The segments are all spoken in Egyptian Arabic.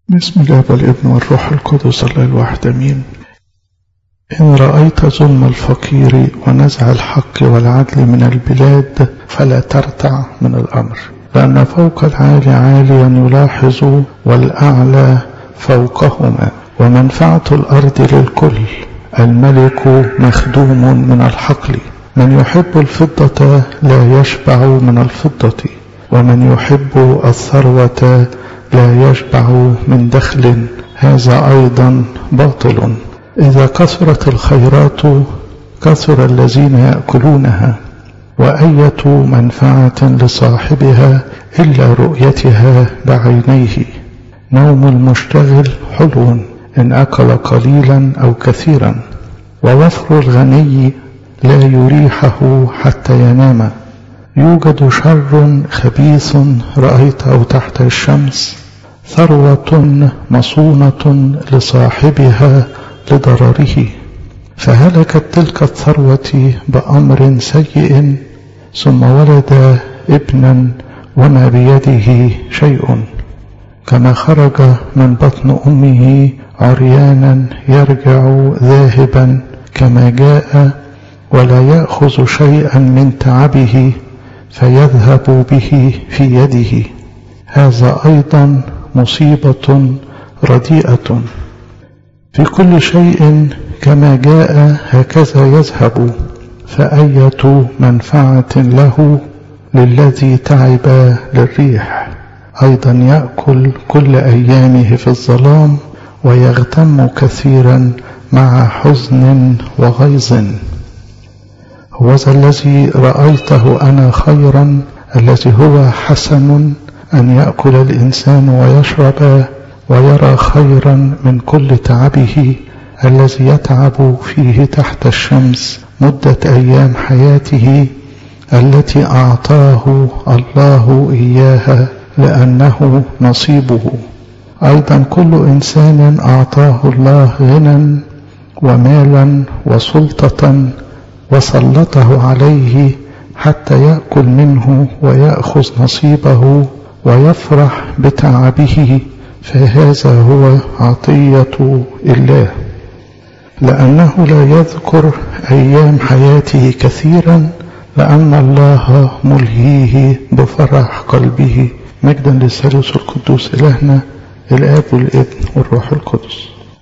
بسم الله والابن والروح القدس الله الواحد امين ان رايت ظلم الفقير ونزع الحق والعدل من البلاد فلا ترتع من الامر لان فوق العالي عاليا يلاحظ والاعلى فوقهما ومنفعه الارض للكل الملك مخدوم من الحقل من يحب الفضه لا يشبع من الفضه ومن يحب الثروه لا يشبع من دخل هذا أيضا باطل إذا كثرت الخيرات كثر الذين يأكلونها وأية منفعة لصاحبها إلا رؤيتها بعينيه نوم المشتغل حلو إن أكل قليلا أو كثيرا ووفر الغني لا يريحه حتى ينام يوجد شر خبيث رأيته تحت الشمس ثروة مصونة لصاحبها لضرره فهلكت تلك الثروة بأمر سيء ثم ولد ابنا وما بيده شيء كما خرج من بطن أمه عريانا يرجع ذاهبا كما جاء ولا يأخذ شيئا من تعبه فيذهب به في يده هذا أيضا مصيبة رديئة في كل شيء كما جاء هكذا يذهب فأية منفعة له للذي تعب للريح أيضا يأكل كل أيامه في الظلام ويغتم كثيرا مع حزن وغيظ هو ذا الذي رأيته أنا خيرا الذي هو حسن أن يأكل الإنسان ويشرب ويرى خيرا من كل تعبه الذي يتعب فيه تحت الشمس مدة أيام حياته التي أعطاه الله إياها لأنه نصيبه أيضا كل إنسان أعطاه الله غنى ومالا وسلطة وسلطه عليه حتى يأكل منه ويأخذ نصيبه ويفرح بتعبه فهذا هو عطية الله لأنه لا يذكر أيام حياته كثيرا لأن الله ملهيه بفرح قلبه مجدا للثالوث القدوس إلهنا الآب والابن والروح القدس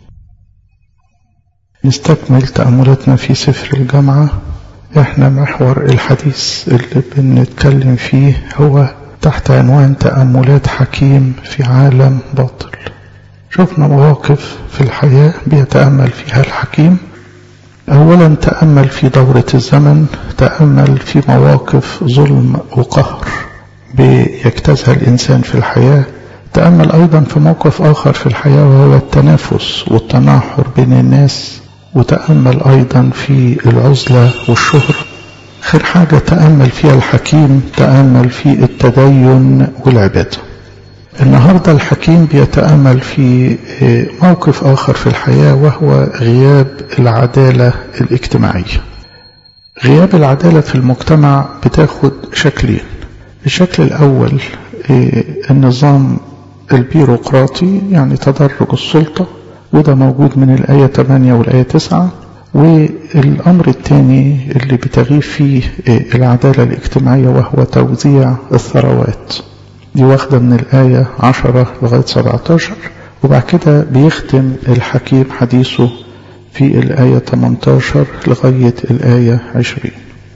نستكمل تأملاتنا في سفر الجامعة احنا محور الحديث اللي بنتكلم فيه هو تحت عنوان تأملات حكيم في عالم باطل شفنا مواقف في الحياة بيتأمل فيها الحكيم أولا تأمل في دورة الزمن تأمل في مواقف ظلم وقهر بيجتازها الإنسان في الحياة تأمل أيضا في موقف آخر في الحياة وهو التنافس والتناحر بين الناس وتأمل أيضا في العزلة والشهرة آخر حاجة تأمل فيها الحكيم تأمل في التدين والعبادة النهاردة الحكيم بيتأمل في موقف آخر في الحياة وهو غياب العدالة الاجتماعية غياب العدالة في المجتمع بتاخد شكلين الشكل الأول النظام البيروقراطي يعني تدرج السلطة وده موجود من الآية 8 والآية 9 والأمر الثاني اللي بتغيب فيه العدالة الاجتماعية وهو توزيع الثروات دي واخدة من الآية 10 لغاية 17 وبعد كده بيختم الحكيم حديثه في الآية 18 لغاية الآية 20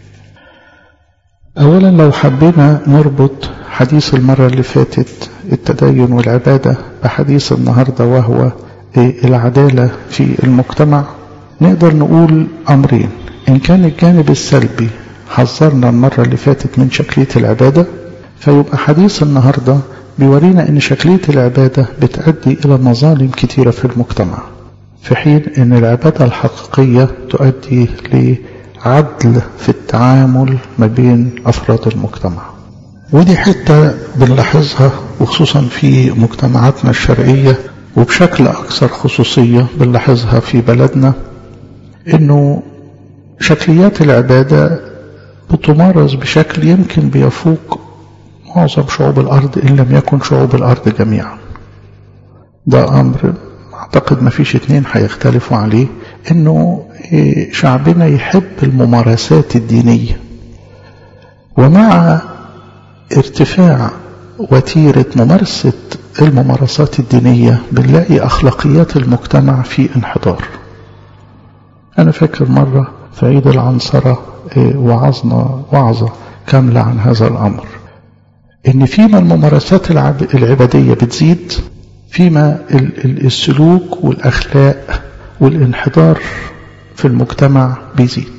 أولا لو حبينا نربط حديث المرة اللي فاتت التدين والعبادة بحديث النهاردة وهو العدالة في المجتمع نقدر نقول أمرين إن كان الجانب السلبي حذرنا المرة اللي فاتت من شكلية العبادة فيبقى حديث النهاردة بيورينا إن شكلية العبادة بتؤدي إلى مظالم كتيرة في المجتمع في حين إن العبادة الحقيقية تؤدي لعدل في التعامل ما بين أفراد المجتمع ودي حتة بنلاحظها وخصوصا في مجتمعاتنا الشرقية وبشكل أكثر خصوصية بنلاحظها في بلدنا إنه شكليات العبادة بتمارس بشكل يمكن بيفوق معظم شعوب الأرض إن لم يكن شعوب الأرض جميعا ده أمر أعتقد ما فيش اتنين هيختلفوا عليه إنه شعبنا يحب الممارسات الدينية ومع ارتفاع وتيرة ممارسة الممارسات الدينية بنلاقي أخلاقيات المجتمع في انحدار أنا فاكر مرة في عيد العنصرة وعظنا وعظة كاملة عن هذا الأمر إن فيما الممارسات العبادية بتزيد فيما السلوك والأخلاق والانحدار في المجتمع بيزيد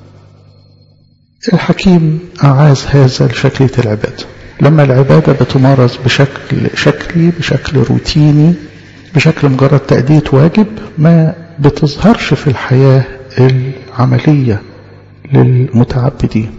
الحكيم أعاز هذا لشكلية العبادة لما العبادة بتمارس بشكل شكلي بشكل روتيني بشكل مجرد تأدية واجب ما بتظهرش في الحياة العملية للمتعبدين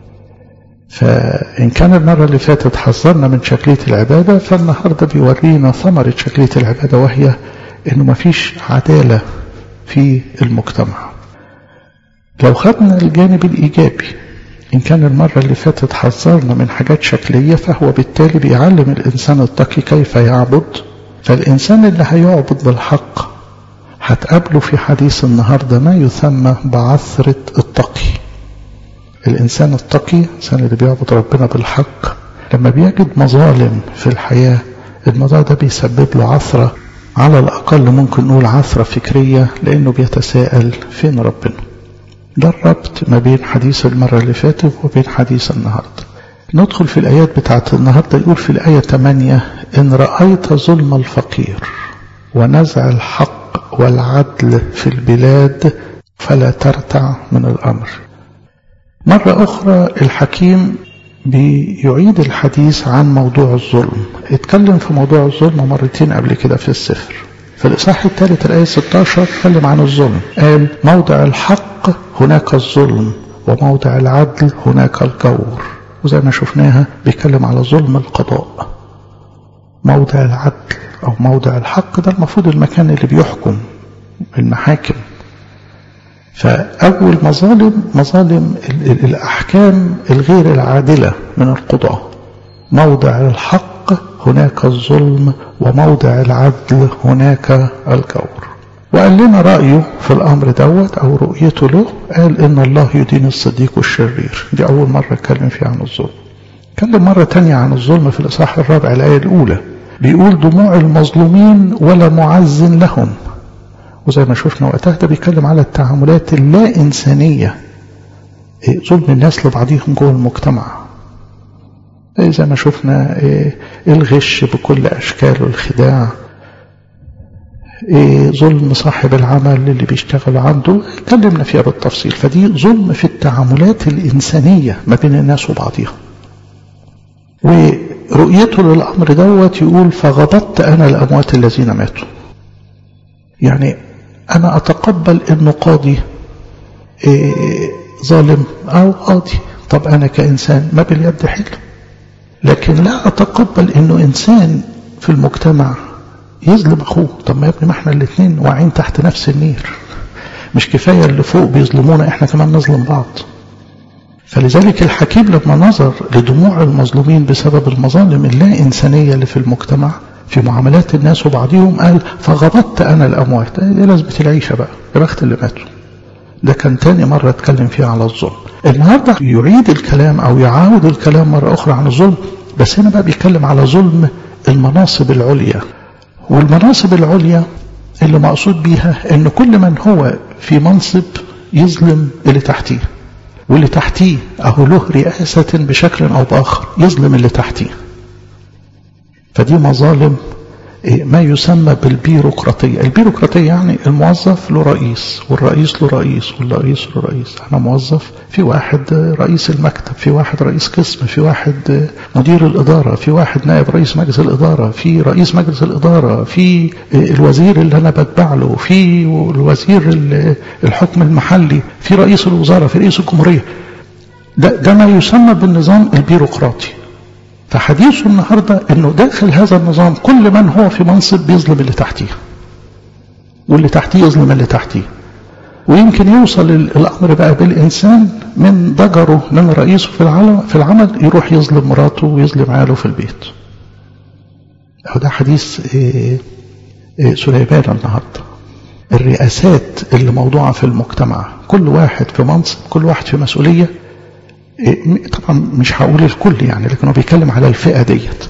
فإن كان المرة اللي فاتت حذرنا من شكلية العبادة فالنهاردة بيورينا ثمرة شكلية العبادة وهي إنه مفيش عدالة في المجتمع لو خدنا الجانب الإيجابي إن كان المرة اللي فاتت حذرنا من حاجات شكلية فهو بالتالي بيعلم الإنسان التقي كيف يعبد فالإنسان اللي هيعبد بالحق هتقابله في حديث النهاردة ما يسمى بعثرة التقي الإنسان التقي الإنسان اللي بيعبد ربنا بالحق لما بيجد مظالم في الحياة الموضوع ده بيسبب له عثرة على الأقل ممكن نقول عثرة فكرية لأنه بيتساءل فين ربنا ده الربط ما بين حديث المرة اللي فاتت وبين حديث النهاردة ندخل في الآيات بتاعت النهاردة يقول في الآية 8 إن رأيت ظلم الفقير ونزع الحق والعدل في البلاد فلا ترتع من الأمر مرة أخرى الحكيم بيعيد الحديث عن موضوع الظلم اتكلم في موضوع الظلم مرتين قبل كده في السفر في الإصحاح الثالث الآية 16 اتكلم عن الظلم قال موضع الحق هناك الظلم وموضع العدل هناك الجور وزي ما شفناها بيتكلم على ظلم القضاء موضع العدل أو موضع الحق ده المفروض المكان اللي بيحكم المحاكم فأول مظالم مظالم الأحكام الغير العادلة من القضاء موضع الحق هناك الظلم وموضع العدل هناك الجور وقال لنا رأيه في الأمر دوت أو رؤيته له قال إن الله يدين الصديق والشرير دي أول مرة اتكلم فيها عن الظلم اتكلم مرة تانية عن الظلم في الإصحاح الرابع الآية الأولى بيقول دموع المظلومين ولا معز لهم وزي ما شفنا وقتها ده بيتكلم على التعاملات اللا إنسانية ظلم الناس لبعضهم جوه المجتمع زي ما شفنا الغش بكل أشكاله الخداع ظلم صاحب العمل اللي بيشتغل عنده اتكلمنا فيها بالتفصيل فدي ظلم في التعاملات الإنسانية ما بين الناس وبعضها ورؤيته للأمر دوت يقول فغضبت أنا الأموات الذين ماتوا يعني أنا أتقبل أنه قاضي إيه ظالم أو قاضي طب أنا كإنسان ما باليد حل لكن لا أتقبل أنه إنسان في المجتمع يظلم أخوه طب ما يا ابني ما احنا الاثنين واعين تحت نفس النير مش كفاية اللي فوق بيظلمونا احنا كمان نظلم بعض فلذلك الحكيم لما نظر لدموع المظلومين بسبب المظالم اللا إنسانية اللي في المجتمع في معاملات الناس وبعضهم قال فغضبت أنا الأموات ايه لازمة العيشة بقى يا بخت اللي ماتوا ده كان تاني مرة اتكلم فيها على الظلم النهاردة يعيد الكلام أو يعاود الكلام مرة أخرى عن الظلم بس هنا بقى بيتكلم على ظلم المناصب العليا والمناصب العليا اللي مقصود بيها ان كل من هو في منصب يظلم اللي تحتيه واللي تحتيه اهو له رئاسة بشكل او باخر يظلم اللي تحتيه فدي مظالم ما يسمى بالبيروقراطية البيروقراطية يعني الموظف له رئيس والرئيس له رئيس والرئيس له رئيس أنا موظف في واحد رئيس المكتب في واحد رئيس قسم في واحد مدير الإدارة في واحد نائب رئيس مجلس الإدارة في رئيس مجلس الإدارة في الوزير اللي أنا بتبع له في الوزير الحكم المحلي في رئيس الوزارة في رئيس الجمهورية ده, ده ما يسمى بالنظام البيروقراطي فحديثه النهاردة انه داخل هذا النظام كل من هو في منصب بيظلم اللي تحتيه واللي تحتيه يظلم اللي تحتيه ويمكن يوصل الامر بقى بالانسان من ضجره من رئيسه في العمل في العمل يروح يظلم مراته ويظلم عياله في البيت ده حديث سليمان النهارده الرئاسات اللي موضوعة في المجتمع كل واحد في منصب كل واحد في مسؤولية طبعا مش هقول الكل يعني لكن هو بيتكلم على الفئة ديت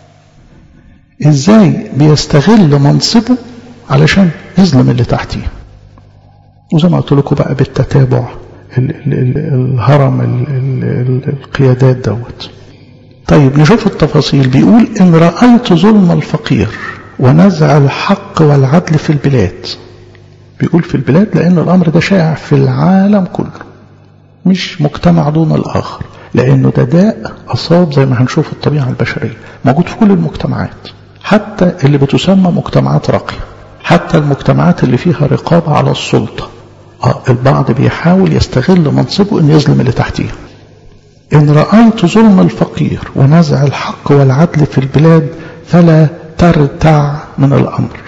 ازاي بيستغل منصبه علشان يظلم اللي تحتيه وزي ما قلت لكم بقى بالتتابع ال ال ال الهرم ال ال القيادات دوت طيب نشوف التفاصيل بيقول إن رأيت ظلم الفقير ونزع الحق والعدل في البلاد بيقول في البلاد لأن الأمر ده شائع في العالم كله مش مجتمع دون الآخر لأنه ده داء أصاب زي ما هنشوف الطبيعة البشرية موجود في كل المجتمعات حتى اللي بتسمى مجتمعات راقية حتى المجتمعات اللي فيها رقابة على السلطة آه البعض بيحاول يستغل منصبه أن يظلم اللي تحتيه إن رأيت ظلم الفقير ونزع الحق والعدل في البلاد فلا ترتع من الأمر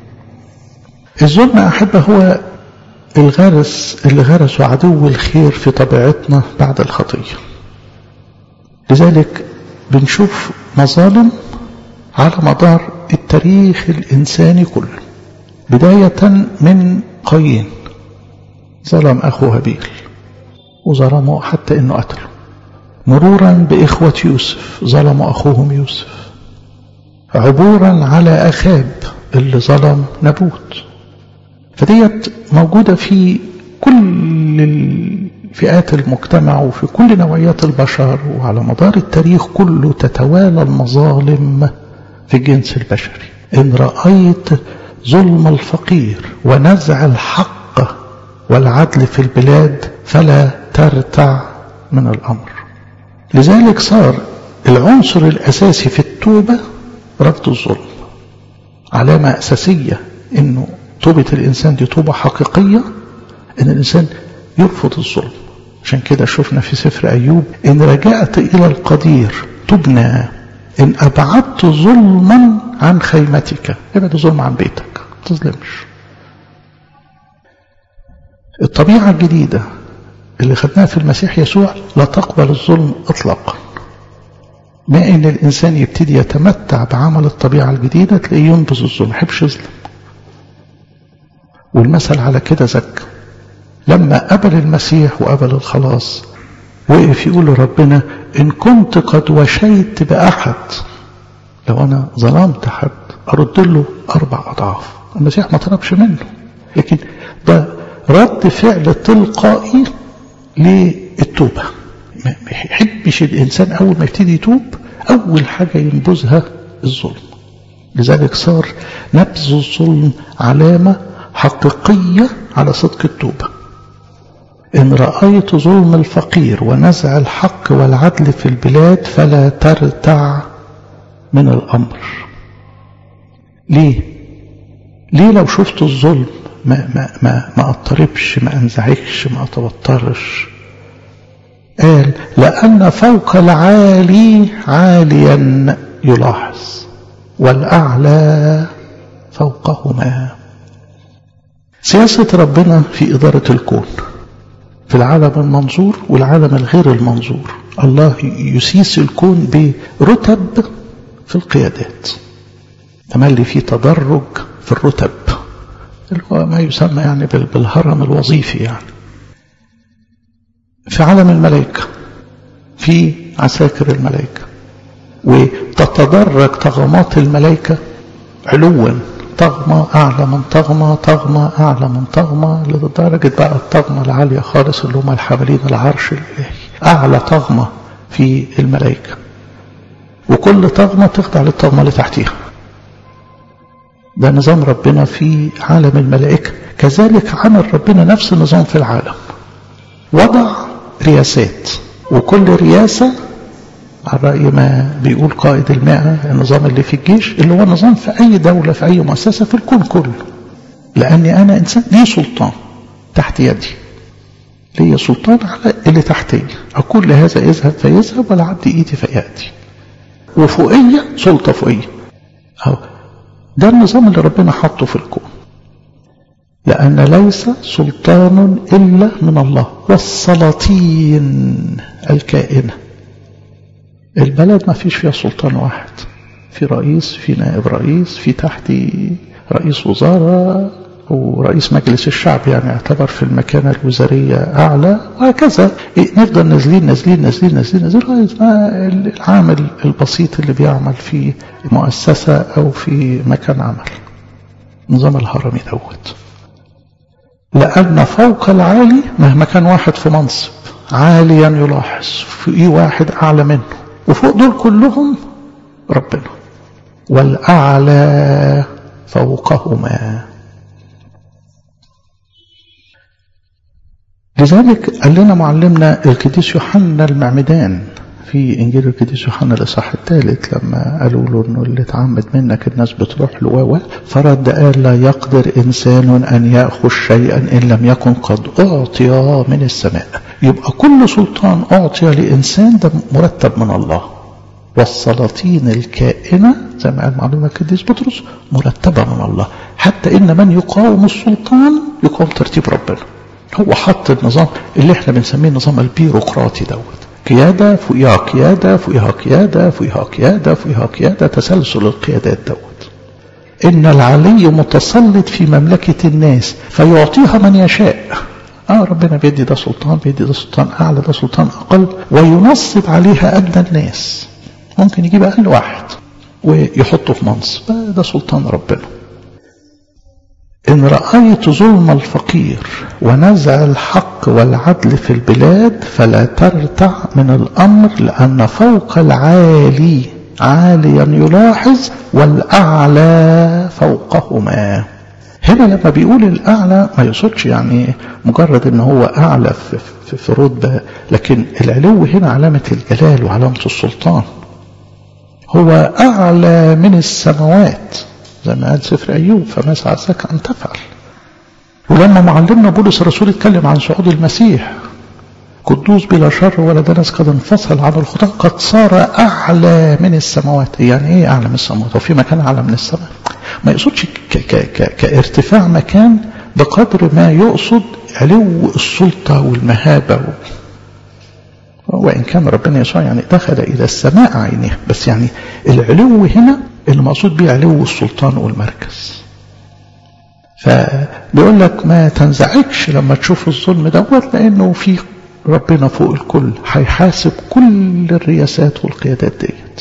الظلم أحبة هو الغرس اللي غرسه عدو الخير في طبيعتنا بعد الخطية لذلك بنشوف مظالم على مدار التاريخ الإنساني كله بداية من قايين ظلم أخوه هابيل وظلمه حتى إنه قتله مرورا بإخوة يوسف ظلموا أخوهم يوسف عبورا على أخاب اللي ظلم نبوت فديت موجودة في كل فئات المجتمع وفي كل نوعيات البشر وعلى مدار التاريخ كله تتوالى المظالم في الجنس البشري إن رأيت ظلم الفقير ونزع الحق والعدل في البلاد فلا ترتع من الأمر لذلك صار العنصر الأساسي في التوبة رفض الظلم علامة أساسية إنه توبة الإنسان دي توبة حقيقية إن الإنسان يرفض الظلم عشان كده شفنا في سفر أيوب إن رجعت إلى القدير تبنى إن أبعدت ظلما عن خيمتك ابعد الظلم عن بيتك ما تظلمش الطبيعة الجديدة اللي خدناها في المسيح يسوع لا تقبل الظلم اطلاقا ما ان الانسان يبتدي يتمتع بعمل الطبيعه الجديده تلاقيه ينبذ الظلم ما يحبش يظلم والمثل على كده زك لما قبل المسيح وقبل الخلاص وقف يقول لربنا ان كنت قد وشيت باحد لو انا ظلمت حد ارد له اربع اضعاف المسيح ما طلبش منه لكن ده رد فعل تلقائي للتوبة ما يحبش الإنسان أول ما يبتدي يتوب أول حاجة ينبذها الظلم لذلك صار نبذ الظلم علامة حقيقية على صدق التوبة إن رأيت ظلم الفقير ونزع الحق والعدل في البلاد فلا ترتع من الأمر ليه؟ ليه لو شفت الظلم ما ما ما ما اضطربش ما انزعجش ما اتوترش قال لأن فوق العالي عاليا يلاحظ والأعلى فوقهما سياسة ربنا في إدارة الكون في العالم المنظور والعالم الغير المنظور الله يسيس الكون برتب في القيادات تملي في تدرج في الرتب اللي هو ما يسمى يعني بالهرم الوظيفي يعني في عالم الملائكة في عساكر الملائكة وتتدرج طغمات الملائكة علوا طغمة أعلى من طغمة طغمة أعلى من طغمة لدرجة بقى الطغمة العالية خالص اللي هم الحاملين العرش الإلهي أعلى طغمة في الملائكة وكل طغمة تخضع للطغمة اللي تحتيها ده نظام ربنا في عالم الملائكة كذلك عمل ربنا نفس النظام في العالم وضع رياسات وكل رياسة على رأي ما بيقول قائد المئة النظام اللي في الجيش اللي هو نظام في أي دولة في أي مؤسسة في الكون كله لأني أنا إنسان لي سلطان تحت يدي لي سلطان على اللي تحتي أقول لهذا اذهب فيذهب ولا عبد إيدي فيأتي وفوقية سلطة فوقية أو ده النظام اللي ربنا حطه في الكون لأن ليس سلطان إلا من الله والسلاطين الكائنة البلد ما فيش فيها سلطان واحد في رئيس في نائب رئيس في تحتي رئيس وزارة ورئيس مجلس الشعب يعني يعتبر في المكانة الوزارية أعلى وهكذا نفضل نازلين نازلين نازلين نازلين نازلين لغاية ما العامل البسيط اللي بيعمل في مؤسسة أو في مكان عمل نظام الهرمي دوت لأن فوق العالي مهما كان واحد في منصب عاليا يلاحظ في واحد أعلى منه وفوق دول كلهم ربنا والأعلى فوقهما لذلك قال لنا معلمنا القديس يوحنا المعمدان في انجيل القديس يوحنا الاصحاح الثالث لما قالوا له انه اللي اتعمد منك الناس بتروح له و فرد قال لا يقدر انسان ان ياخذ شيئا ان لم يكن قد اعطي من السماء يبقى كل سلطان اعطي لانسان ده مرتب من الله والسلاطين الكائنه زي ما قال معلومه القديس بطرس مرتبه من الله حتى ان من يقاوم السلطان يقاوم ترتيب ربنا هو حط النظام اللي احنا بنسميه النظام البيروقراطي دوت قيادة فوقها قيادة فوقها قيادة فوقها قيادة فوقها قيادة تسلسل القيادات دوت إن العلي متسلط في مملكة الناس فيعطيها من يشاء آه ربنا بيدي ده سلطان بيدي ده سلطان أعلى ده سلطان أقل وينصب عليها أدنى الناس ممكن يجيب أقل واحد ويحطه في منصب ده سلطان ربنا إن رأيت ظلم الفقير ونزع الحق والعدل في البلاد فلا ترتع من الأمر لأن فوق العالي عاليا يلاحظ والأعلى فوقهما هنا لما بيقول الأعلى ما يقصدش يعني مجرد ان هو أعلى في, في, في رتبة لكن العلو هنا علامة الجلال وعلامة السلطان هو أعلى من السماوات زي ما قال سفر أيوب فما سعسك أن تفعل ولما معلمنا بولس الرسول اتكلم عن صعود المسيح قدوس بلا شر ولا دنس قد انفصل عن الخطاة قد صار أعلى من السماوات يعني إيه أعلى من السماوات وفي مكان أعلى من السماء ما يقصدش ك ك ك كارتفاع مكان بقدر ما يقصد علو السلطة والمهابة وإن كان ربنا يسوع يعني دخل إلى السماء عينه بس يعني العلو هنا اللي مقصود بيه علو السلطان والمركز فبيقول لك ما تنزعجش لما تشوف الظلم دوت لانه في ربنا فوق الكل هيحاسب كل الرياسات والقيادات ديت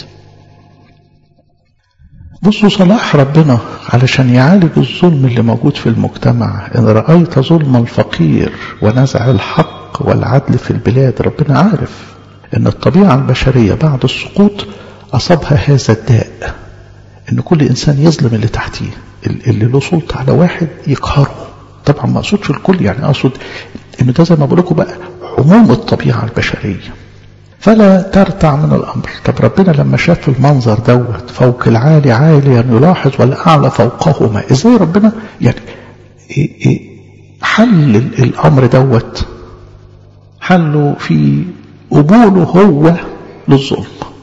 بصوا صلاح ربنا علشان يعالج الظلم اللي موجود في المجتمع ان رأيت ظلم الفقير ونزع الحق والعدل في البلاد ربنا عارف ان الطبيعة البشرية بعد السقوط اصابها هذا الداء ان كل انسان يظلم اللي تحتيه اللي له سلطة على واحد يقهره طبعا ما اقصدش الكل يعني اقصد ان ده زي ما بقول لكم بقى عموم الطبيعة البشرية فلا ترتع من الامر طب ربنا لما شاف المنظر دوت فوق العالي عاليا يلاحظ والاعلى فوقهما ازاي ربنا يعني إيه إيه حل الامر دوت حله في قبوله هو للظلم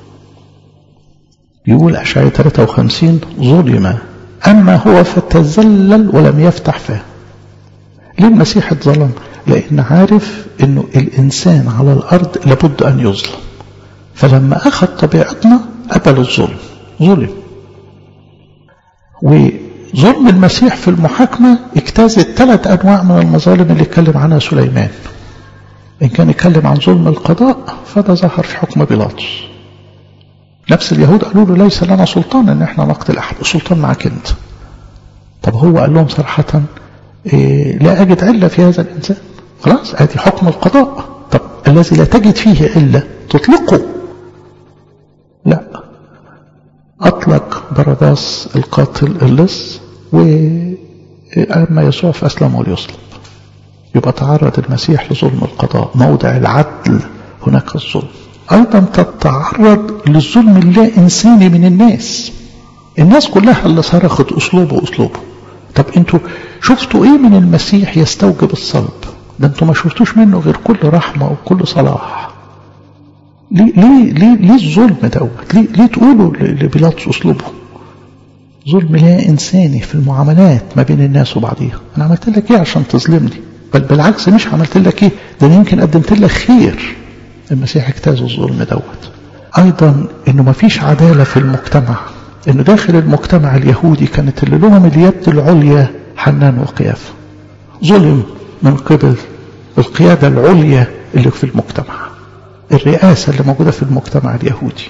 يقول أشعية 53 ظلم أما هو فتذلل ولم يفتح فاه ليه المسيح اتظلم لأن عارف أنه الإنسان على الأرض لابد أن يظلم فلما أخذ طبيعتنا قبل الظلم ظلم وظلم المسيح في المحاكمة اجتازت ثلاث أنواع من المظالم اللي اتكلم عنها سليمان إن كان يتكلم عن ظلم القضاء فده ظهر في حكم بيلاطس نفس اليهود قالوا له ليس لنا سلطان ان احنا نقتل احد السلطان معك انت طب هو قال لهم صراحة إيه لا اجد علة في هذا الانسان خلاص ادي حكم القضاء طب الذي لا تجد فيه علة تطلقه لا اطلق برداس القاتل اللص واما يسوع فاسلمه ليصلب يبقى تعرض المسيح لظلم القضاء موضع العدل هناك الظلم أيضا تتعرض للظلم اللا إنساني من الناس الناس كلها اللي صرخت أسلوبه أسلوبه طب أنتوا شفتوا إيه من المسيح يستوجب الصلب ده أنتوا ما شفتوش منه غير كل رحمة وكل صلاح ليه ليه ليه, ليه الظلم دوت ليه, ليه تقولوا لبيلاطس أسلوبه ظلم لا إنساني في المعاملات ما بين الناس وبعضيها أنا عملت لك إيه عشان تظلمني بل بالعكس مش عملت لك إيه ده أنا يمكن قدمت لك خير المسيح اجتاز الظلم دوت ايضا انه ما فيش عدالة في المجتمع انه داخل المجتمع اليهودي كانت اللي لهم اليد العليا حنان وقيافة ظلم من قبل القيادة العليا اللي في المجتمع الرئاسة اللي موجودة في المجتمع اليهودي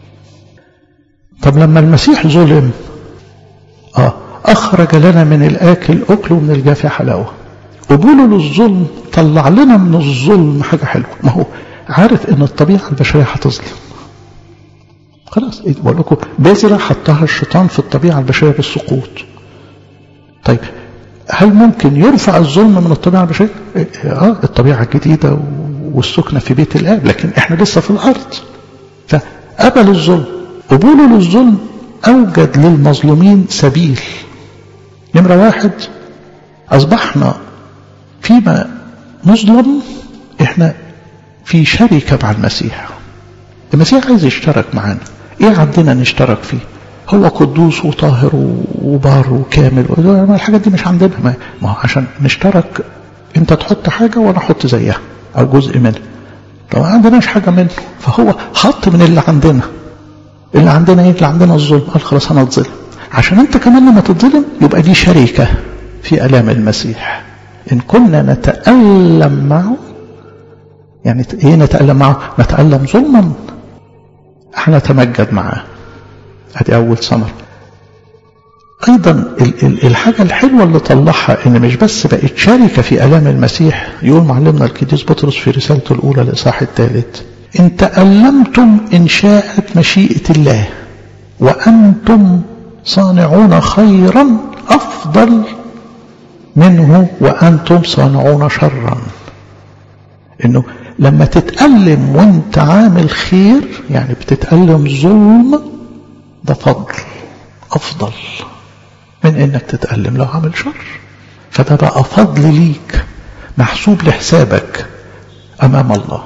طب لما المسيح ظلم آه أخرج لنا من الآكل أكل ومن الجافي حلاوة قبوله للظلم طلع لنا من الظلم حاجة حلوة ما هو عارف ان الطبيعة البشرية هتظلم خلاص بقول لكم بذرة حطها الشيطان في الطبيعة البشرية بالسقوط طيب هل ممكن يرفع الظلم من الطبيعة البشرية؟ اه الطبيعة الجديدة والسكنة في بيت الآب لكن احنا لسه في الأرض فقبل الظلم قبوله للظلم أوجد للمظلومين سبيل نمرة واحد أصبحنا فيما نظلم احنا في شركة مع المسيح المسيح عايز يشترك معانا ايه عندنا نشترك فيه هو قدوس وطاهر وبار وكامل الحاجات دي مش عندنا ما هو عشان نشترك انت تحط حاجة وانا احط زيها او جزء منها لو ما عندناش حاجة منه فهو حط من اللي عندنا اللي عندنا ايه اللي عندنا الظلم قال خلاص انا اتظلم عشان انت كمان لما تتظلم يبقى دي شركة في الام المسيح ان كنا نتألم معه يعني ايه نتألم معه نتألم ظلما احنا نتمجد معاه ادي اول ثمر ايضا الحاجة الحلوة اللي طلعها ان مش بس بقت شركة في الام المسيح يقول معلمنا القديس بطرس في رسالته الاولى الاصحاح الثالث ان تألمتم ان شاءت مشيئة الله وانتم صانعون خيرا افضل منه وانتم صانعون شرا انه لما تتألم وانت عامل خير يعني بتتألم ظلم ده فضل أفضل من انك تتألم لو عامل شر فده بقى فضل ليك محسوب لحسابك أمام الله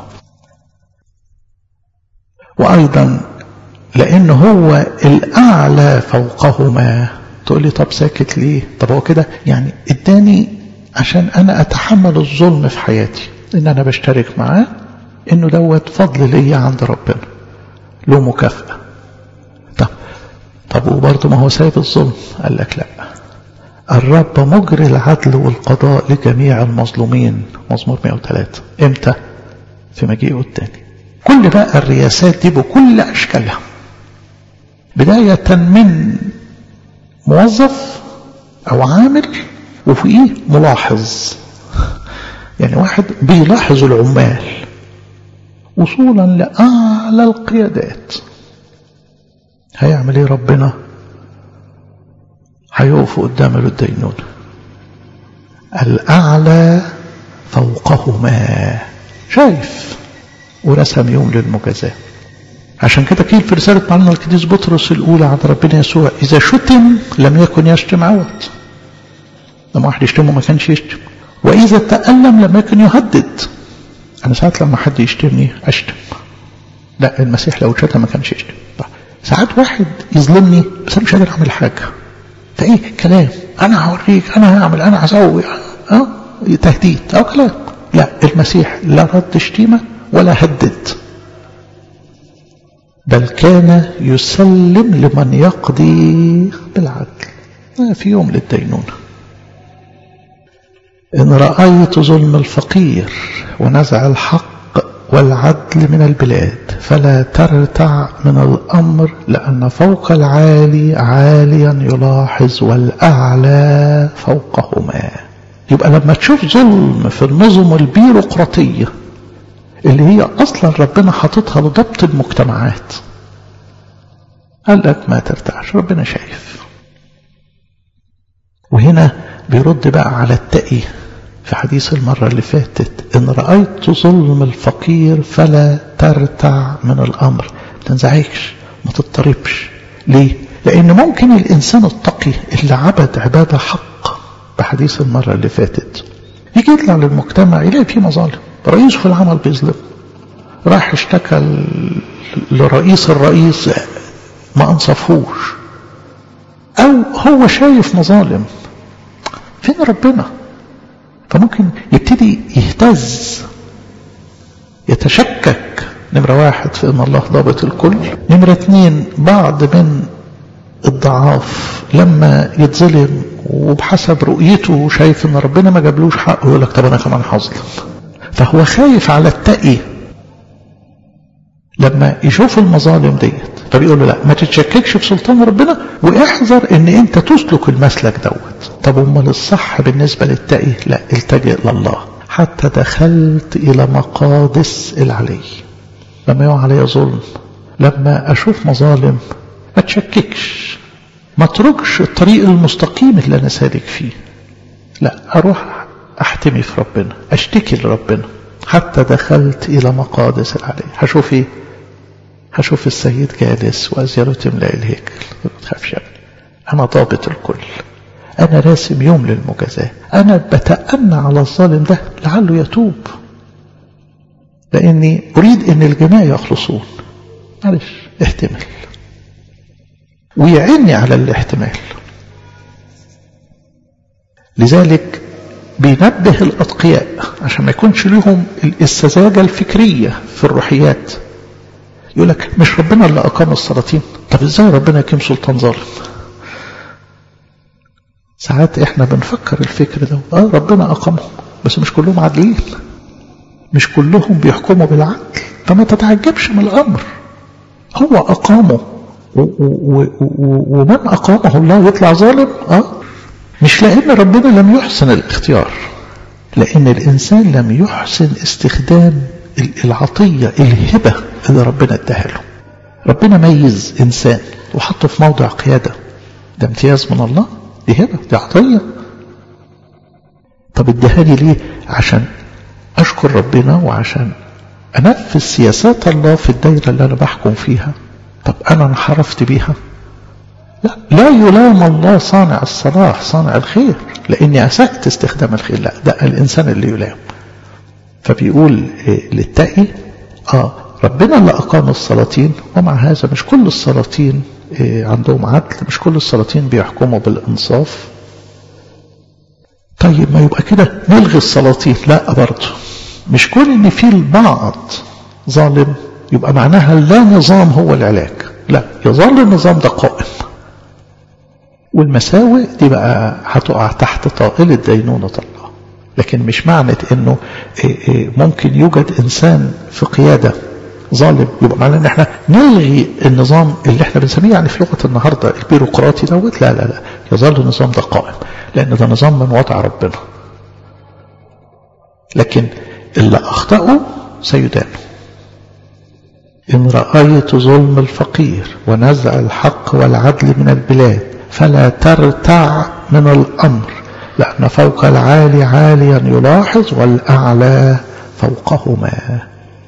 وأيضا لأن هو الأعلى فوقهما تقول لي طب ساكت ليه طب هو كده يعني اداني عشان أنا أتحمل الظلم في حياتي ان انا بشترك معاه انه دوت فضل ليا عند ربنا له مكافأة طب طب وبرضه ما هو سايب الظلم قال لك لا الرب مجري العدل والقضاء لجميع المظلومين مزمور 103 امتى في مجيئه الثاني كل بقى الرياسات دي بكل اشكالها بداية من موظف او عامل وفوقيه ملاحظ يعني واحد بيلاحظ العمال وصولا لأعلى القيادات هيعمل ايه ربنا هيقف قدام الدينون الأعلى فوقهما شايف ورسم يوم للمجازاة عشان كده قيل في رسالة معلنا القديس بطرس الأولى عند ربنا يسوع إذا شتم لم يكن يشتم عود لما واحد يشتمه ما كانش يشتم وإذا تألم لم يكن يهدد أنا ساعات لما حد يشتمني أشتم لا المسيح لو شتم ما كانش يشتم ساعات واحد يظلمني بس أنا مش قادر أعمل حاجة فإيه كلام أنا هوريك أنا هعمل أنا هسوي أه تهديد أو كلام لا المسيح لا رد شتيمة ولا هدد بل كان يسلم لمن يقضي بالعدل في يوم للدينونه إن رأيت ظلم الفقير ونزع الحق والعدل من البلاد فلا ترتع من الأمر لأن فوق العالي عاليا يلاحظ والأعلى فوقهما يبقى لما تشوف ظلم في النظم البيروقراطية اللي هي أصلا ربنا حاططها لضبط المجتمعات قال لك ما ترتعش ربنا شايف وهنا بيرد بقى على التقي في حديث المرة اللي فاتت إن رأيت ظلم الفقير فلا ترتع من الأمر ما تنزعجش ما تضطربش ليه؟ لأن ممكن الإنسان التقي اللي عبد عبادة حق بحديث المرة اللي فاتت يجي يطلع للمجتمع يلاقي فيه مظالم رئيس في العمل بيظلم راح اشتكى لرئيس الرئيس ما أنصفوش أو هو شايف مظالم فين ربنا فممكن يبتدي يهتز يتشكك نمرة واحد في ان الله ضابط الكل نمرة اتنين بعض من الضعاف لما يتظلم وبحسب رؤيته شايف ان ربنا ما جابلوش حقه يقول لك طب انا كمان هظلم فهو خايف على التقي لما يشوف المظالم ديت فبيقول له لا ما تتشككش في سلطان ربنا واحذر ان انت تسلك المسلك دوت طب امال الصح بالنسبه للتقي لا التجئ لله حتى دخلت الى مقادس العلي لما يقع علي ظلم لما اشوف مظالم ما تشككش ما اتركش الطريق المستقيم اللي انا سالك فيه لا اروح احتمي في ربنا اشتكي لربنا حتى دخلت الى مقادس العلي هشوف ايه هشوف السيد جالس وازياله تملا الهيكل ما تخافش يا ابني انا ضابط الكل انا راسم يوم للمجازاه انا بتأنى على الظالم ده لعله يتوب لاني اريد ان الجميع يخلصون معلش احتمل ويعني على الاحتمال لذلك بينبه الأتقياء عشان ما يكونش لهم السذاجة الفكرية في الروحيات يقول لك مش ربنا اللي أقام السلاطين طب ازاي ربنا يقيم سلطان ظالم ساعات احنا بنفكر الفكر ده اه ربنا أقامهم بس مش كلهم عادلين مش كلهم بيحكموا بالعدل فما تتعجبش من الأمر هو أقامه ومن أقامه الله يطلع ظالم اه مش لأن ربنا لم يحسن الاختيار لأن الإنسان لم يحسن استخدام العطية الهبة اللي ربنا اداها له ربنا ميز إنسان وحطه في موضع قيادة ده امتياز من الله دي هبة دي عطية طب ادهاني ليه عشان أشكر ربنا وعشان أنفذ سياسات الله في الدايرة اللي أنا بحكم فيها طب أنا انحرفت بيها لا لا يلام الله صانع الصلاح صانع الخير لاني اسأت استخدام الخير لا ده الانسان اللي يلام فبيقول إيه للتقي اه ربنا اللي اقام السلاطين ومع هذا مش كل السلاطين إيه عندهم عدل مش كل السلاطين بيحكموا بالانصاف طيب ما يبقى كده نلغي السلاطين لا برضه مش كل ان في البعض ظالم يبقى معناها لا نظام هو العلاج لا يظل النظام ده قائم والمساوئ دي بقى هتقع تحت طائلة دينونة الله لكن مش معنى انه ممكن يوجد انسان في قيادة ظالم يبقى معناه ان احنا نلغي النظام اللي احنا بنسميه يعني في لغة النهاردة البيروقراطي دوت لا لا لا يظل النظام ده قائم لان ده نظام من وضع ربنا لكن اللي اخطأوا سيدانوا إن رأيت ظلم الفقير ونزع الحق والعدل من البلاد فلا ترتع من الأمر لأن فوق العالي عاليا يلاحظ والأعلى فوقهما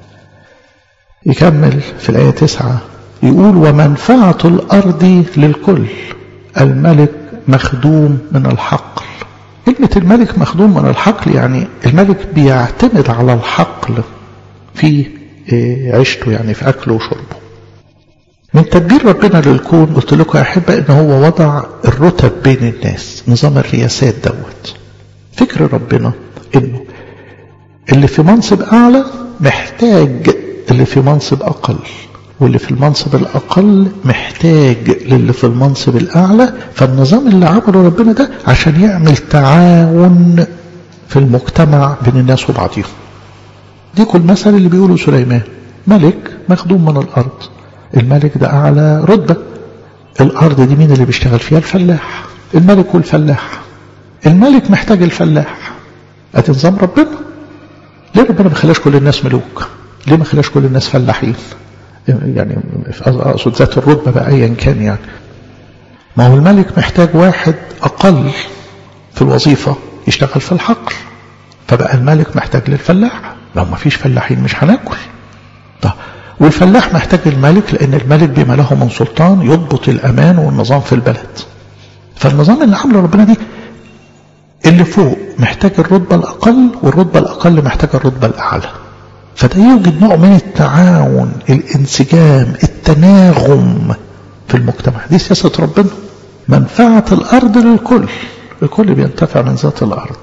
يكمل في الآية تسعة يقول ومنفعة الأرض للكل الملك مخدوم من الحقل كلمة الملك مخدوم من الحقل يعني الملك بيعتمد على الحقل في عيشته يعني في أكله وشربه من تدبير ربنا للكون قلت لكم يا أحبة إن هو وضع الرتب بين الناس نظام الرياسات دوت فكر ربنا إنه اللي في منصب أعلى محتاج اللي في منصب أقل واللي في المنصب الأقل محتاج للي في المنصب الأعلى فالنظام اللي عمله ربنا ده عشان يعمل تعاون في المجتمع بين الناس وبعضهم دي كل مثل اللي بيقوله سليمان ملك مخدوم من الأرض الملك ده أعلى رتبة الأرض دي مين اللي بيشتغل فيها الفلاح الملك والفلاح الملك محتاج الفلاح ادي نظام ربنا ليه ربنا ما خلاش كل الناس ملوك ليه ما خلاش كل الناس فلاحين يعني اقصد ذات الرتبه بقى ايا كان يعني ما هو الملك محتاج واحد اقل في الوظيفه يشتغل في الحقل فبقى الملك محتاج للفلاح لو ما فيش فلاحين مش هناكل طب والفلاح محتاج الملك لان الملك بما له من سلطان يضبط الامان والنظام في البلد فالنظام اللي عامله ربنا دي اللي فوق محتاج الرتبه الاقل والرتبه الاقل محتاج الرتبه الاعلى فده يوجد نوع من التعاون الانسجام التناغم في المجتمع دي سياسة ربنا منفعة الأرض للكل الكل بينتفع من ذات الأرض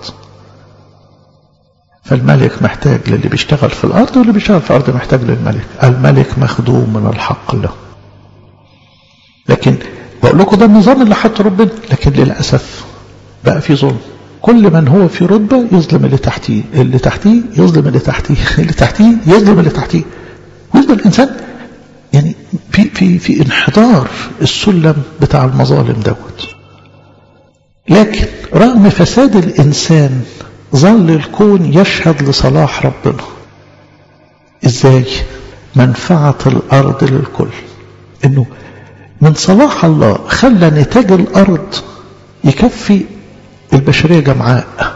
فالملك محتاج للي بيشتغل في الأرض واللي بيشتغل في الأرض محتاج للملك الملك مخدوم من الحق له لكن بقول لكم ده النظام اللي حط ربنا لكن للاسف بقى في ظلم كل من هو في رتبه يظلم اللي تحتيه اللي تحتيه يظلم اللي تحتيه اللي تحتيه يظلم اللي تحتيه ويفضل الانسان يعني في في في انحدار السلم بتاع المظالم دوت لكن رغم فساد الانسان ظل الكون يشهد لصلاح ربنا ازاي منفعه الارض للكل انه من صلاح الله خلى نتاج الارض يكفي البشريه جمعاء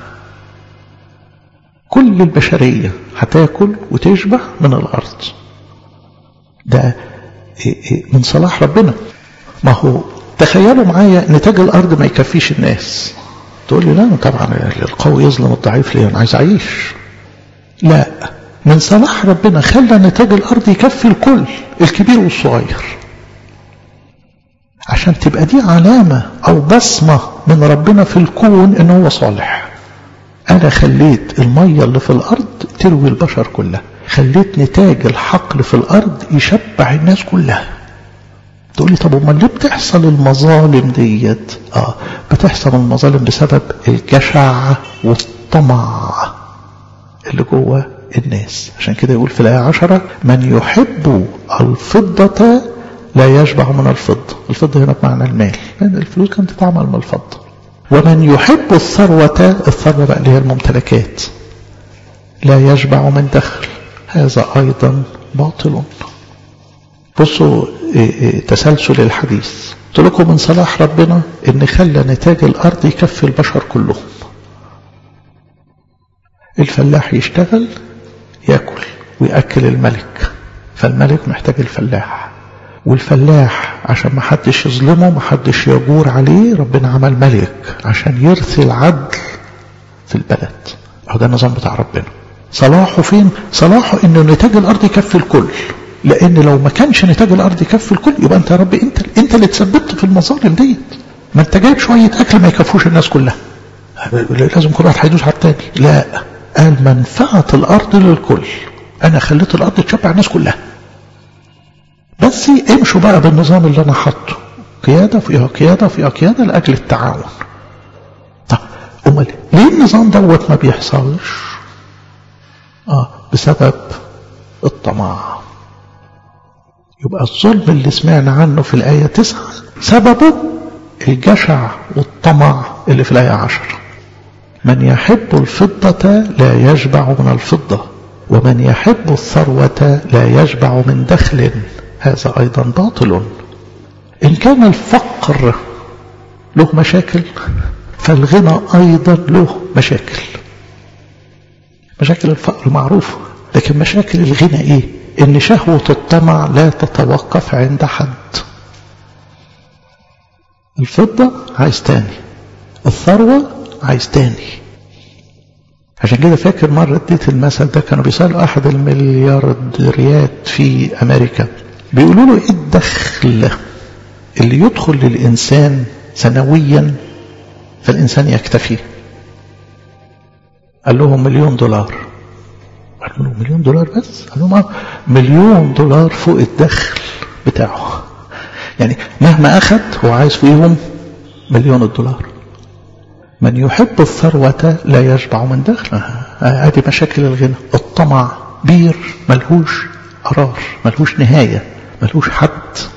كل البشريه هتاكل وتشبع من الارض ده من صلاح ربنا ما هو تخيلوا معايا نتاج الارض ما يكفيش الناس تقول لي لا طبعا القوي يظلم الضعيف ليه انا عايز اعيش لا من صلاح ربنا خلى نتاج الارض يكفي الكل الكبير والصغير عشان تبقى دي علامة او بصمة من ربنا في الكون ان هو صالح انا خليت المية اللي في الارض تروي البشر كلها خليت نتاج الحقل في الارض يشبع الناس كلها تقول لي طب امال ليه بتحصل المظالم ديت اه بتحصل المظالم بسبب الجشع والطمع اللي جوه الناس عشان كده يقول في الآية عشرة من يحب الفضة لا يشبع من الفضة الفضة هنا بمعنى المال لأن الفلوس كانت تتعمل من الفضة ومن يحب الثروة الثروة بقى اللي هي الممتلكات لا يشبع من دخل هذا أيضا باطل بصوا تسلسل الحديث قلت لكم من صلاح ربنا ان خلى نتاج الارض يكفي البشر كلهم الفلاح يشتغل ياكل وياكل الملك فالملك محتاج الفلاح والفلاح عشان ما حدش يظلمه ما حدش يجور عليه ربنا عمل ملك عشان يرثي العدل في البلد هو ده النظام بتاع ربنا صلاحه فين صلاحه انه نتاج الارض يكفي الكل لان لو ما كانش نتاج الارض يكفي الكل يبقى انت يا رب انت انت اللي تسببت في المظالم ديت ما انت جايب شويه اكل ما يكفوش الناس كلها لازم كل واحد هيدوس على التاني لا قال منفعه الارض للكل انا خليت الارض تشبع الناس كلها بس امشوا بقى بالنظام اللي انا حاطه قياده فيها قياده فيها قياده لاجل التعاون طب امال ليه النظام دوت ما بيحصلش اه بسبب الطمع يبقى الظلم اللي سمعنا عنه في الآية تسعة سببه الجشع والطمع اللي في الآية عشر من يحب الفضة لا يشبع من الفضة ومن يحب الثروة لا يشبع من دخل هذا أيضا باطل إن كان الفقر له مشاكل فالغنى أيضا له مشاكل مشاكل الفقر معروفة لكن مشاكل الغنى إيه ان شهوة الطمع لا تتوقف عند حد الفضة عايز تاني الثروة عايز تاني عشان كده فاكر مرة اديت المثل ده كانوا بيسألوا أحد المليارديريات في أمريكا بيقولوا له إيه الدخل اللي يدخل للإنسان سنويا فالإنسان يكتفي قال لهم مليون دولار قالوا له مليون دولار بس قال لهم مليون دولار فوق الدخل بتاعه يعني مهما أخذ هو عايز فيهم مليون الدولار من يحب الثروة لا يشبع من دخل هذه مشاكل الغنى الطمع بير ملهوش قرار ملهوش نهاية ملهوش حد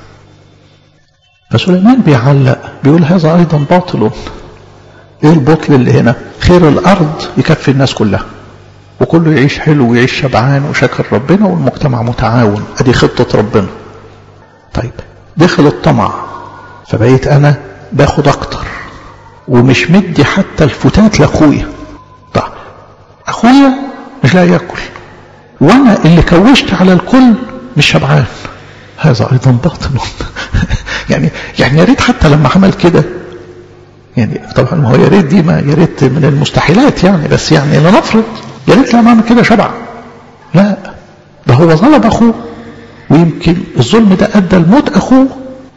فسليمان بيعلق بيقول هذا أيضا باطل ايه البطل اللي هنا خير الأرض يكفي الناس كلها وكله يعيش حلو ويعيش شبعان وشاكر ربنا والمجتمع متعاون ادي خطة ربنا طيب دخل الطمع فبقيت انا باخد اكتر ومش مدي حتى الفتات لاخويا طيب اخويا مش لاقي ياكل وانا اللي كوشت على الكل مش شبعان هذا ايضا باطل يعني يعني يا ريت حتى لما عمل كده يعني طبعا ما هو يا ريت دي ما يا ريت من المستحيلات يعني بس يعني لنفرض يا ريت لما اعمل كده شبع لا ده هو ظلم اخوه ويمكن الظلم ده ادى لموت اخوه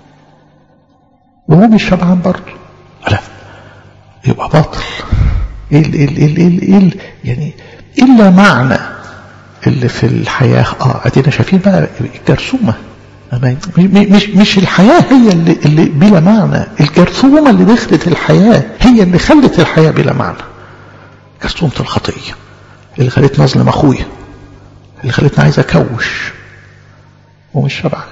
وهو مش شبعان برضه لا يبقى باطل ايه ال ال ال ال ال يعني الا معنى اللي في الحياه اه ادينا شايفين بقى الجرثومه مش مش الحياة هي اللي, اللي بلا معنى الجرثومة اللي دخلت الحياة هي اللي خلت الحياة بلا معنى جرثومة الخطية اللي خلتني أظلم أخويا اللي خلتني عايز أكوش ومش شبعان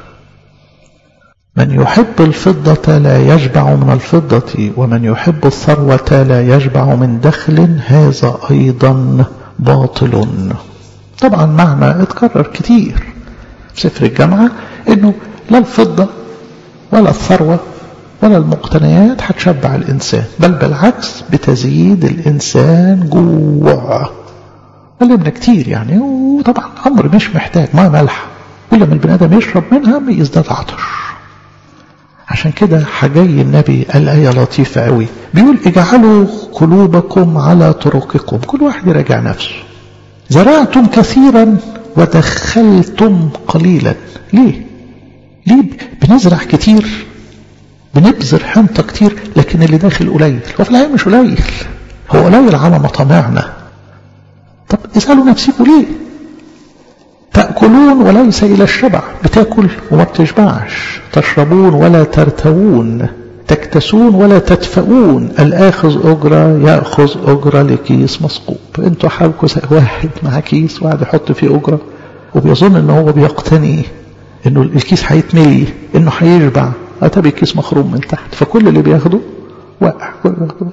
من يحب الفضة لا يشبع من الفضة ومن يحب الثروة لا يشبع من دخل هذا أيضا باطل طبعا معنى اتكرر كتير في سفر الجامعة انه لا الفضة ولا الثروة ولا المقتنيات هتشبع الإنسان بل بالعكس بتزيد الإنسان جوع قلبنا كتير يعني وطبعا أمر مش محتاج ما ملح كل ما البني آدم يشرب منها بيزداد عطش عشان كده حجي النبي قال آية لطيفة قوي بيقول اجعلوا قلوبكم على طرقكم كل واحد يراجع نفسه زرعتم كثيرا ودخلتم قليلا ليه ليه بنزرع كتير بنبذر حنطة كتير لكن اللي داخل قليل هو في الحقيقة مش قليل هو قليل على مطامعنا طب اسألوا نفسكم ليه تأكلون وليس إلى الشبع بتاكل وما بتشبعش تشربون ولا ترتوون تكتسون ولا تدفؤون الآخذ أجرة يأخذ أجرة لكيس مسقوب انتوا حالكم واحد مع كيس وقاعد يحط فيه أجرة وبيظن ان هو بيقتني انه الكيس هيتملي انه هيشبع اتى الكيس مخروم من تحت فكل اللي بياخده واقع كل اللي بياخده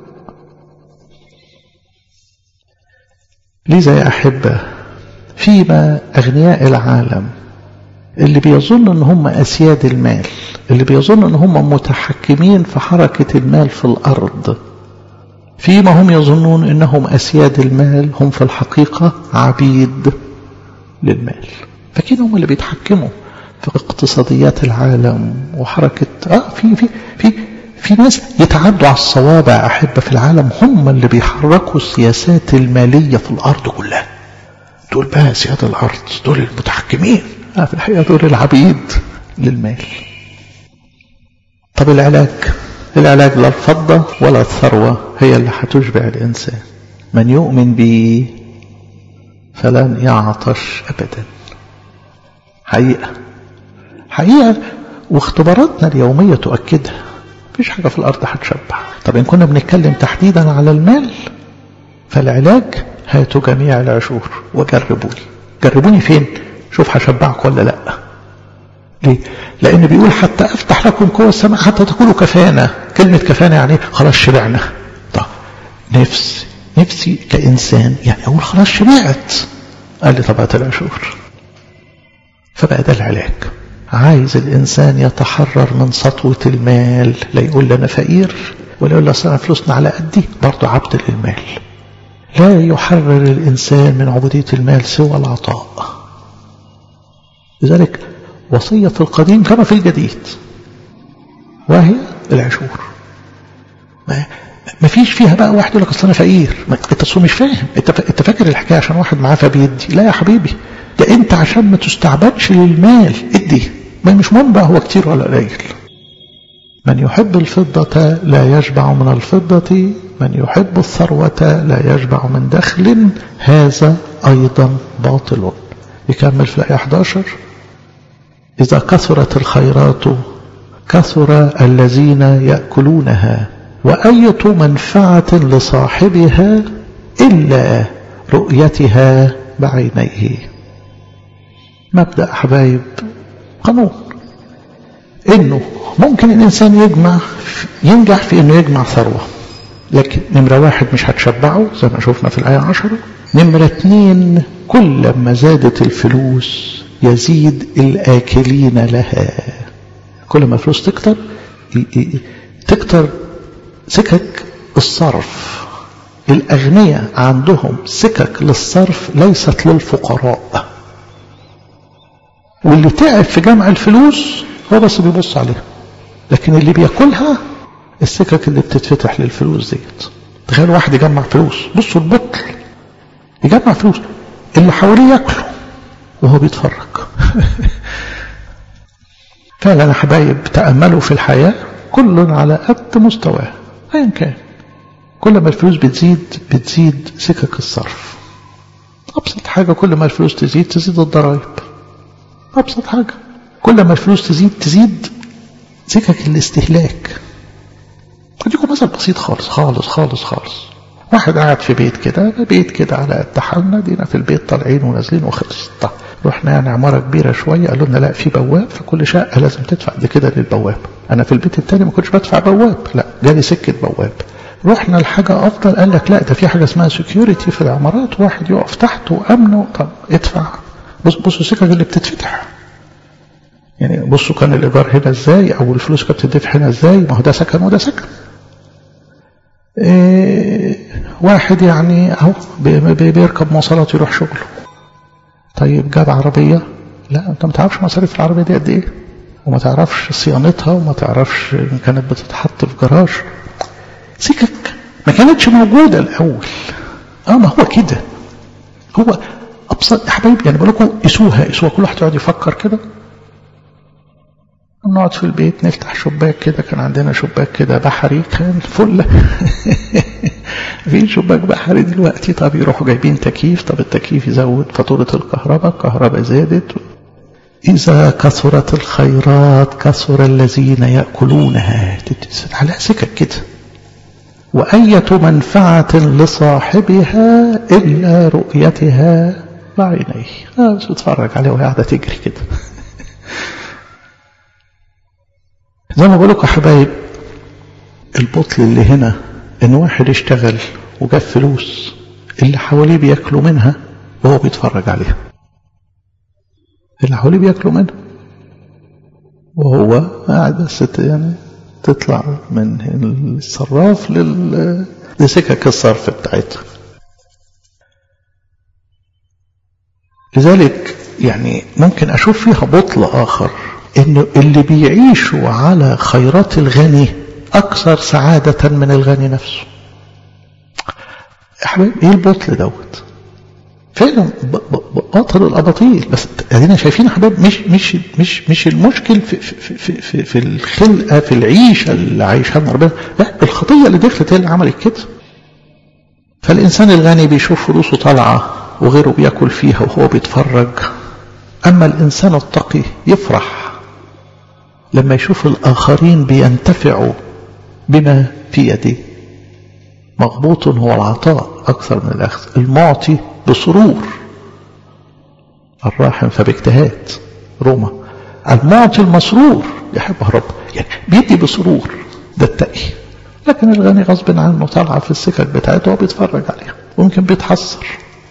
لذا يا أحبة فيما أغنياء العالم اللي بيظن ان هم أسياد المال اللي بيظن ان هم متحكمين في حركة المال في الأرض فيما هم يظنون انهم أسياد المال هم في الحقيقة عبيد للمال فكده هم اللي بيتحكموا في اقتصاديات العالم وحركة اه في في في في ناس يتعدوا على الصوابع أحبة في العالم هم اللي بيحركوا السياسات المالية في الأرض كلها دول بقى سياد الأرض دول المتحكمين آه في الحقيقة دول العبيد للمال طب العلاج العلاج لا الفضة ولا الثروة هي اللي هتشبع الإنسان من يؤمن بي فلن يعطش أبدا حقيقة حقيقة واختباراتنا اليومية تؤكدها مفيش حاجة في الأرض هتشبع طب إن كنا بنتكلم تحديدا على المال فالعلاج هاتوا جميع العشور وجربوني جربوني فين شوف هشبعك ولا لا ليه لأن بيقول حتى أفتح لكم قوة السماء حتى تكونوا كفانا كلمة كفانا يعني خلاص شبعنا طب نفسي نفسي كإنسان يعني أقول خلاص شبعت قال لي طب هات العشور فبقى ده العلاج عايز الإنسان يتحرر من سطوة المال لا يقول لي أنا فقير ولا يقول لي أصل أنا فلوسنا على قدي برضه عبد للمال لا يحرر الإنسان من عبودية المال سوى العطاء لذلك وصية في القديم كما في الجديد وهي العشور ما فيش فيها بقى واحد يقول لك اصل انا فقير انت مش فاهم انت انت فاكر الحكايه عشان واحد معاه فبيدي لا يا حبيبي ده انت عشان ما تستعبدش للمال ادي ما مش مهم بقى هو كتير ولا قليل من يحب الفضة لا يشبع من الفضة من يحب الثروة لا يشبع من دخل هذا أيضا باطل يكمل في الآية 11 إذا كثرت الخيرات كثر الذين يأكلونها وأية منفعة لصاحبها إلا رؤيتها بعينيه مبدأ حبايب قانون إنه ممكن الإنسان يجمع ينجح في إنه يجمع ثروة لكن نمرة واحد مش هتشبعه زي ما شفنا في الآية عشرة نمرة اتنين كل ما زادت الفلوس يزيد الآكلين لها كل ما الفلوس تكتر تكتر سكك الصرف الأغنياء عندهم سكك للصرف ليست للفقراء واللي تعب في جمع الفلوس هو بس بيبص عليها لكن اللي بياكلها السكك اللي بتتفتح للفلوس ديت تخيل واحد يجمع فلوس بصوا البطل يجمع فلوس اللي حواليه ياكلوا وهو بيتفرج فعلا يا حبايب تأملوا في الحياة كل على قد مستواه أيا كان كل ما الفلوس بتزيد بتزيد سكك الصرف أبسط حاجة كل ما الفلوس تزيد تزيد الضرائب أبسط حاجة كل ما الفلوس تزيد تزيد سكك الاستهلاك اديكم مثل بسيط خالص خالص خالص خالص واحد قاعد في بيت كده بيت كده على قد حالنا دينا في البيت طالعين ونازلين وخلص طب رحنا يعني عمارة كبيرة شوية قالوا لنا لا في بواب في كل شقة لازم تدفع دي كده للبواب أنا في البيت التاني ما كنتش بدفع بواب لا جالي سكة بواب رحنا لحاجة أفضل قال لك لا ده في حاجة اسمها سكيورتي في العمارات واحد يقف تحت وأمن طب ادفع بص بصوا السكك اللي بتتفتح يعني بصوا كان الإيجار هنا إزاي أو الفلوس كانت بتدفع هنا إزاي ما هو ده سكن وده سكن إيه واحد يعني أهو بيركب مواصلات يروح شغله طيب جاب عربية لا أنت ما تعرفش مصاريف العربية دي قد إيه وما تعرفش صيانتها وما تعرفش إن كانت بتتحط في جراج سكك ما كانتش موجودة الأول اه ما هو كده هو أبسط يا حبايبي يعني بقول لكم قيسوها قيسوها كل واحد يقعد يفكر كده نقعد في البيت نفتح شباك كده كان عندنا شباك كده بحري كان فل في شباك بحري دلوقتي طب يروحوا جايبين تكييف طب التكييف يزود فاتورة الكهرباء الكهرباء زادت إذا كثرت الخيرات كثر الذين يأكلونها على سكك كده وأية منفعة لصاحبها إلا رؤيتها بعينيه بس اتفرج عليه وهي قاعدة تجري كده زي ما بقول لكم يا حبايب البطل اللي هنا ان واحد اشتغل وجاب فلوس اللي حواليه بياكلوا منها وهو بيتفرج عليها اللي حواليه بياكلوا منها وهو قاعد بس يعني تطلع من الصراف لل... لسكك الصرف بتاعتها لذلك يعني ممكن أشوف فيها بطل آخر إنه اللي بيعيشوا على خيرات الغني أكثر سعادة من الغني نفسه يا حبيبي إيه البطل دوت فعلا باطل الاباطيل بس ادينا شايفين يا حبايب مش مش مش مش المشكل في في في في, في الخلقه في العيشه اللي عايشها ربنا لا الخطيه اللي دخلت هي اللي عملت كده فالانسان الغني بيشوف فلوسه طالعه وغيره بياكل فيها وهو بيتفرج اما الانسان التقي يفرح لما يشوف الاخرين بينتفعوا بما في يده مغبوط هو العطاء اكثر من الاخذ المعطي بسرور الراحم فباجتهاد روما المعطي المسرور يحبه رب يعني بيدي بسرور ده التقي لكن الغني غصب عنه طالعه في السكك بتاعته وبيتفرج عليها ويمكن بيتحسر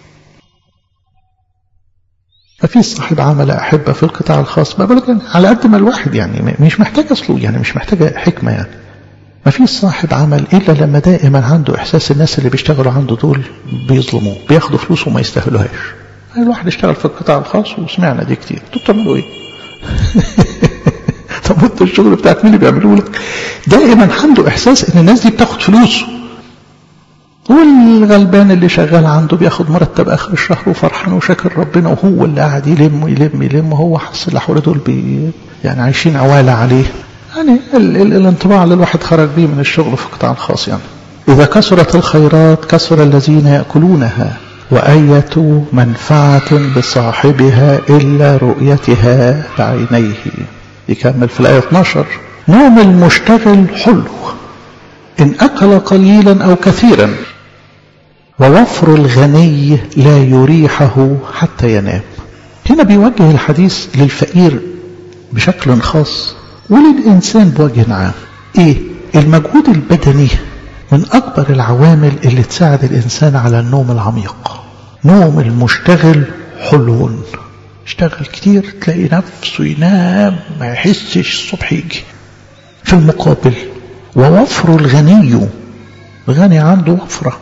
ففي صاحب عمل أحبة في القطاع الخاص بقول لك على قد ما الواحد يعني مش محتاج أصله يعني مش محتاجة حكمة يعني ما فيش صاحب عمل إلا لما دائما عنده إحساس الناس اللي بيشتغلوا عنده دول بيظلموه بياخدوا فلوس وما يستاهلوهاش الواحد اشتغل في القطاع الخاص وسمعنا دي كتير انتوا بتعملوا ايه؟ طب انتوا الشغل بتاعك مين اللي بيعملوه لك؟ دائما عنده احساس ان الناس دي بتاخد فلوسه والغلبان اللي شغال عنده بياخد مرتب اخر الشهر وفرحان وشاكر ربنا وهو اللي قاعد يلم يلم يلم وهو حس اللي حواليه دول بي يعني عايشين عواله عليه يعني ال ال الانطباع اللي الواحد خرج بيه من الشغل في القطاع الخاص يعني إذا كثرت الخيرات كثر الذين يأكلونها وأية منفعة لصاحبها إلا رؤيتها بعينيه يكمل في الآية 12 نوم المشتغل حلو إن أكل قليلا أو كثيرا ووفر الغني لا يريحه حتى ينام هنا بيوجه الحديث للفقير بشكل خاص وللإنسان بوجه عام إيه المجهود البدني من أكبر العوامل اللي تساعد الإنسان على النوم العميق نوم المشتغل حلو اشتغل كتير تلاقي نفسه ينام ما يحسش الصبح يجي في المقابل ووفر الغني الغني عنده وفرة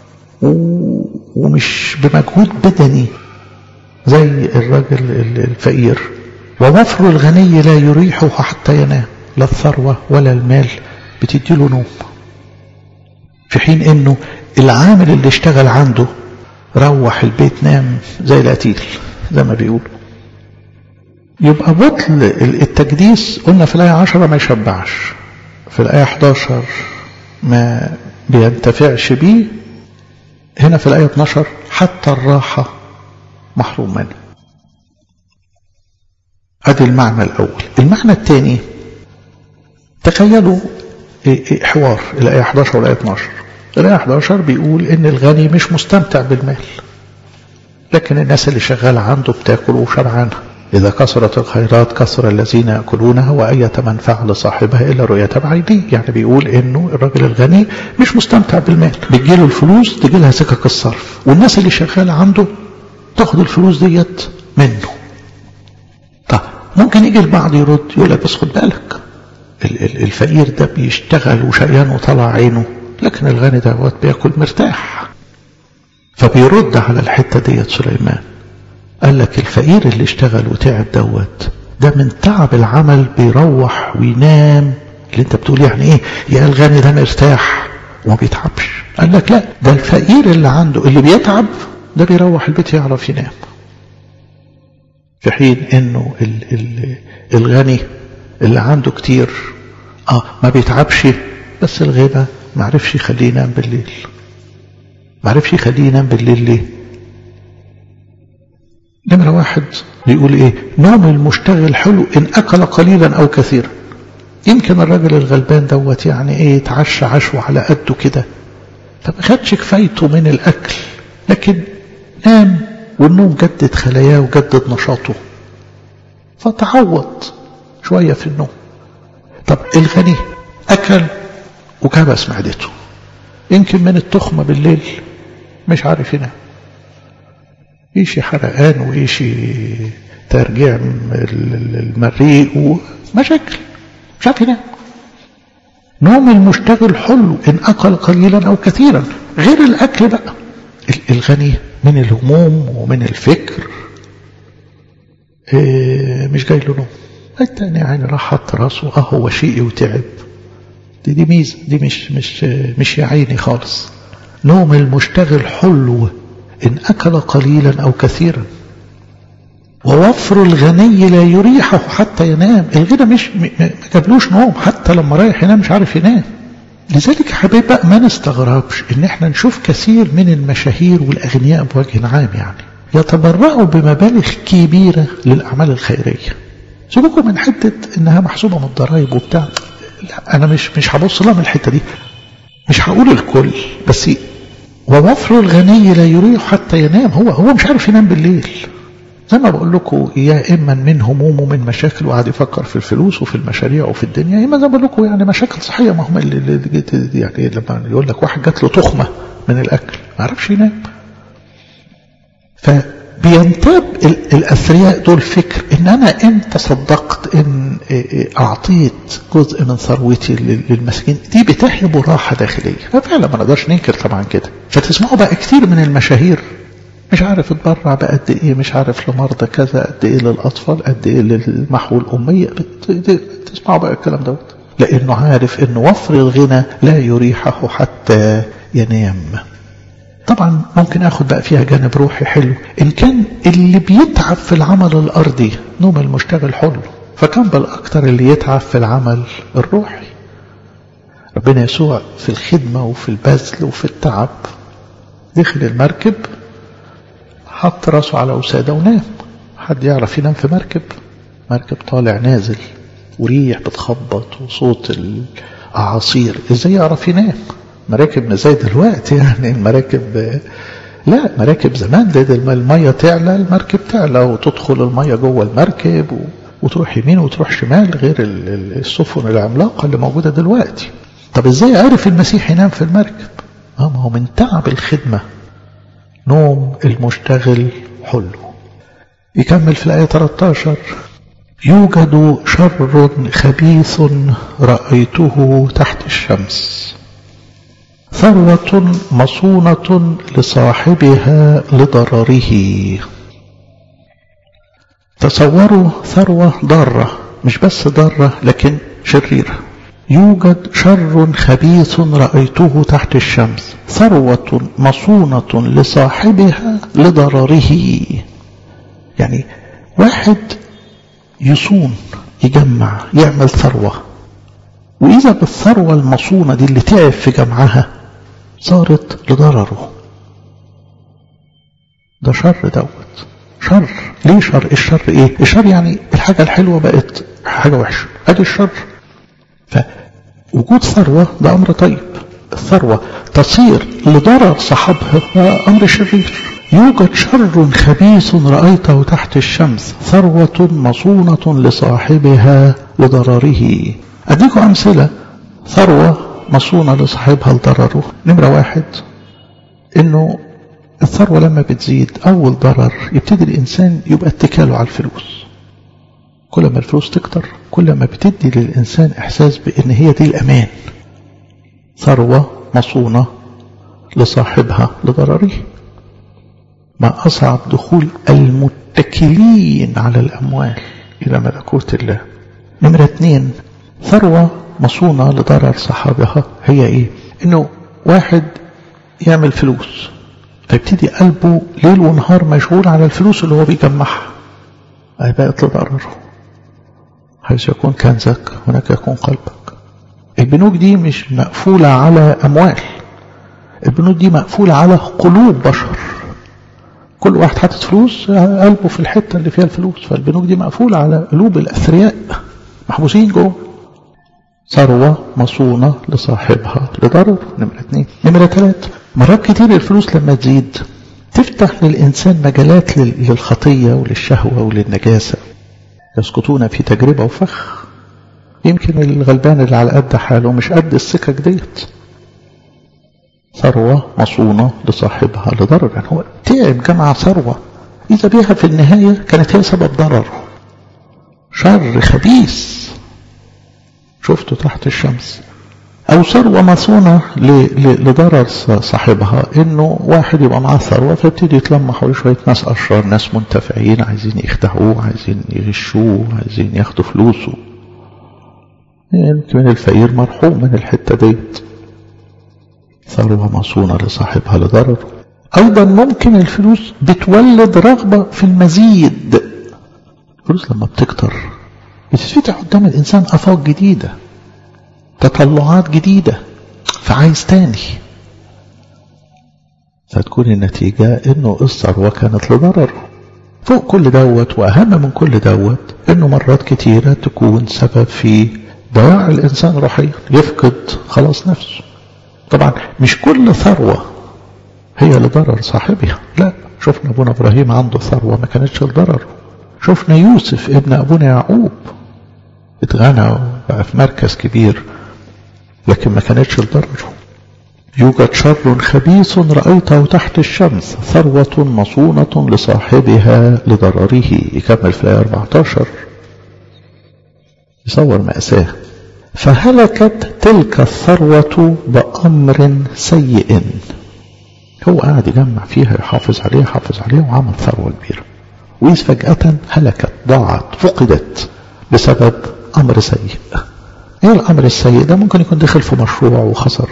ومش بمجهود بدني زي الراجل الفقير ووفر الغني لا يريحه حتى ينام لا الثروة ولا المال بتديله نوم في حين انه العامل اللي اشتغل عنده روح البيت نام زي القتيل زي ما بيقولوا يبقى بطل التجديس قلنا في الآية 10 ما يشبعش في الآية 11 ما بينتفعش بيه هنا في الآية 12 حتى الراحة محروم منه ادي المعنى الاول المعنى الثاني تخيلوا حوار الايه 11 والايه 12 الايه 11 بيقول ان الغني مش مستمتع بالمال لكن الناس اللي شغاله عنده بتاكل وشبعانه إذا كثرت الخيرات كثر الذين يأكلونها وأية منفعة لصاحبها إلا رؤيتها بعينيه يعني بيقول إنه الراجل الغني مش مستمتع بالمال بتجيله الفلوس تجيلها سكك الصرف والناس اللي شغالة عنده تاخد الفلوس ديت منه طب ممكن يجي البعض يرد يقول لك بس خد بالك الفقير ده بيشتغل وشقيان وطلع عينه لكن الغني دوت بياكل مرتاح فبيرد على الحتة ديت سليمان قال لك الفقير اللي اشتغل وتعب دوت ده من تعب العمل بيروح وينام اللي انت بتقول يعني ايه يا الغني ده مرتاح وما بيتعبش قال لك لا ده الفقير اللي عنده اللي بيتعب ده بيروح البيت يعرف ينام في حين انه ال ال الغني اللي عنده كتير اه ما بيتعبش بس الغنى ما عرفش يخليه ينام بالليل ما عرفش يخليه ينام بالليل ليه نمرة واحد بيقول ايه نوم المشتغل حلو ان اكل قليلا او كثيرا يمكن الراجل الغلبان دوت يعني ايه يتعشى عشوة على قده كده فما خدش كفايته من الاكل لكن نام والنوم جدد خلاياه وجدد نشاطه فتعوض شوية في النوم طب الغني اكل وكبس معدته يمكن من التخمة بالليل مش عارف ينام يشي حرقان ويشي ترجيع المريء ومشاكل مش عارف ينام نوم المشتغل حلو إن أكل قليلا أو كثيرا غير الأكل بقى الغني من الهموم ومن الفكر إيه مش جاي له نوم التاني يعني راح حط راسه اه هو شيء وتعب دي دي ميزه دي مش مش مش يا عيني خالص نوم المشتغل حلو إن أكل قليلا أو كثيرا ووفر الغني لا يريحه حتى ينام الغنى مش ما جابلوش نوم حتى لما رايح ينام مش عارف ينام لذلك يا حبايب بقى ما نستغربش ان احنا نشوف كثير من المشاهير والاغنياء بوجه عام يعني يتبرعوا بمبالغ كبيرة للأعمال الخيرية سيبكم من حتة انها محسوبة من الضرائب وبتاع لا انا مش مش هبص لها من الحتة دي مش هقول الكل بس ووفر الغني لا يريح حتى ينام هو هو مش عارف ينام بالليل زي ما بقول لكم يا اما من هموم ومن مشاكل وقاعد يفكر في الفلوس وفي المشاريع وفي الدنيا يا اما زي ما بقول لكم يعني مشاكل صحيه ما هم اللي يعني لما يقول لك واحد جات له تخمه من الاكل ما عرفش ينام فبينتاب الاثرياء دول فكر ان انا امتى صدقت ان اعطيت جزء من ثروتي للمساكين دي بتهب راحه داخليه ففعلا ما نقدرش ننكر طبعا كده فتسمعوا بقى كتير من المشاهير مش عارف اتبرع بقد ايه مش عارف لمرضى كذا قد ايه للاطفال قد ايه للمحو الاميه تسمعوا بقى الكلام دوت لانه عارف ان وفر الغنى لا يريحه حتى ينام طبعا ممكن اخد بقى فيها جانب روحي حلو ان كان اللي بيتعب في العمل الارضي نوم المشتغل حلو فكان بالاكثر اللي يتعب في العمل الروحي ربنا يسوع في الخدمة وفي البذل وفي التعب دخل المركب حط راسه على وسادة ونام حد يعرف ينام في مركب مركب طالع نازل وريح بتخبط وصوت الأعاصير ازاي يعرف ينام مراكب مش زي دلوقتي يعني المراكب لا مراكب زمان ده المية تعلى المركب تعلى وتدخل المية جوه المركب وتروح يمين وتروح شمال غير السفن العملاقة اللي موجودة دلوقتي طب ازاي عرف المسيح ينام في المركب اه ما هو من تعب الخدمة نوم المشتغل حلو يكمل في الآية 13 يوجد شر خبيث رأيته تحت الشمس ثروة مصونة لصاحبها لضرره تصوروا ثروة ضارة مش بس ضارة لكن شريرة يوجد شر خبيث رأيته تحت الشمس ثروة مصونة لصاحبها لضرره يعني واحد يصون يجمع يعمل ثروة وإذا بالثروة المصونة دي اللي تعب في جمعها صارت لضرره ده شر دوت شر ليه شر الشر ايه الشر يعني الحاجة الحلوة بقت حاجة وحشة ادي الشر فوجود ثروة ده امر طيب الثروة تصير لضرر صاحبها ده امر شرير يوجد شر خبيث رأيته تحت الشمس ثروة مصونة لصاحبها لضرره أديكم أمثلة ثروة مصونة لصاحبها لضرره نمرة واحد إنه الثروة لما بتزيد أول ضرر يبتدي الإنسان يبقى اتكاله على الفلوس كل ما الفلوس تكتر كل ما بتدي للإنسان إحساس بأن هي دي الأمان ثروة مصونة لصاحبها لضرره ما أصعب دخول المتكلين على الأموال إلى ملكوت الله نمرة اثنين ثروة مصونة لضرر صاحبها هي إيه إنه واحد يعمل فلوس فيبتدي قلبه ليل ونهار مشغول على الفلوس اللي هو بيجمعها أي بقت لضرره حيث يكون كنزك هناك يكون قلبك البنوك دي مش مقفولة على أموال البنوك دي مقفولة على قلوب بشر كل واحد حاطط فلوس قلبه في الحتة اللي فيها الفلوس فالبنوك دي مقفولة على قلوب الأثرياء محبوسين جوه ثروة مصونة لصاحبها لضرر نمرة اثنين نمرة ثلاثة مرات كتير الفلوس لما تزيد تفتح للإنسان مجالات للخطية وللشهوة وللنجاسة يسقطون في تجربة وفخ يمكن الغلبان اللي على قد حاله مش قد السكك ديت ثروة مصونة لصاحبها لضرر يعني هو تعب جمع ثروة إذا بها في النهاية كانت هي سبب ضرره شر خبيث شفته تحت الشمس أو ثروة مصونة لضرر صاحبها إنه واحد يبقى معاه ثروة فيبتدي يتلمع حواليه شوية ناس أشرار ناس منتفعين عايزين يخدعوه عايزين يغشوه عايزين ياخدوا فلوسه يمكن الفقير مرحوم من الحتة ديت ثروة مصونة لصاحبها لضرر أيضا ممكن الفلوس بتولد رغبة في المزيد الفلوس لما بتكتر بتتفتح قدام الإنسان آفاق جديدة تطلعات جديدة فعايز تاني فتكون النتيجة انه الثروة كانت لضرر فوق كل دوت واهم من كل دوت انه مرات كتيرة تكون سبب في ضياع الانسان روحيا يفقد خلاص نفسه طبعا مش كل ثروة هي لضرر صاحبها لا شفنا ابونا ابراهيم عنده ثروة ما كانتش لضرره شفنا يوسف ابن ابونا يعقوب اتغنى وبقى في مركز كبير لكن ما كانتش لضرره يوجد شر خبيث رأيته تحت الشمس ثروة مصونة لصاحبها لضرره يكمل في الآية 14 يصور مأساة فهلكت تلك الثروة بأمر سيء هو قاعد يجمع فيها يحافظ عليها يحافظ عليها وعمل ثروة كبيرة وإذ فجأة هلكت ضاعت فقدت بسبب أمر سيء ايه الامر السيء ده ممكن يكون دخل في مشروع وخسر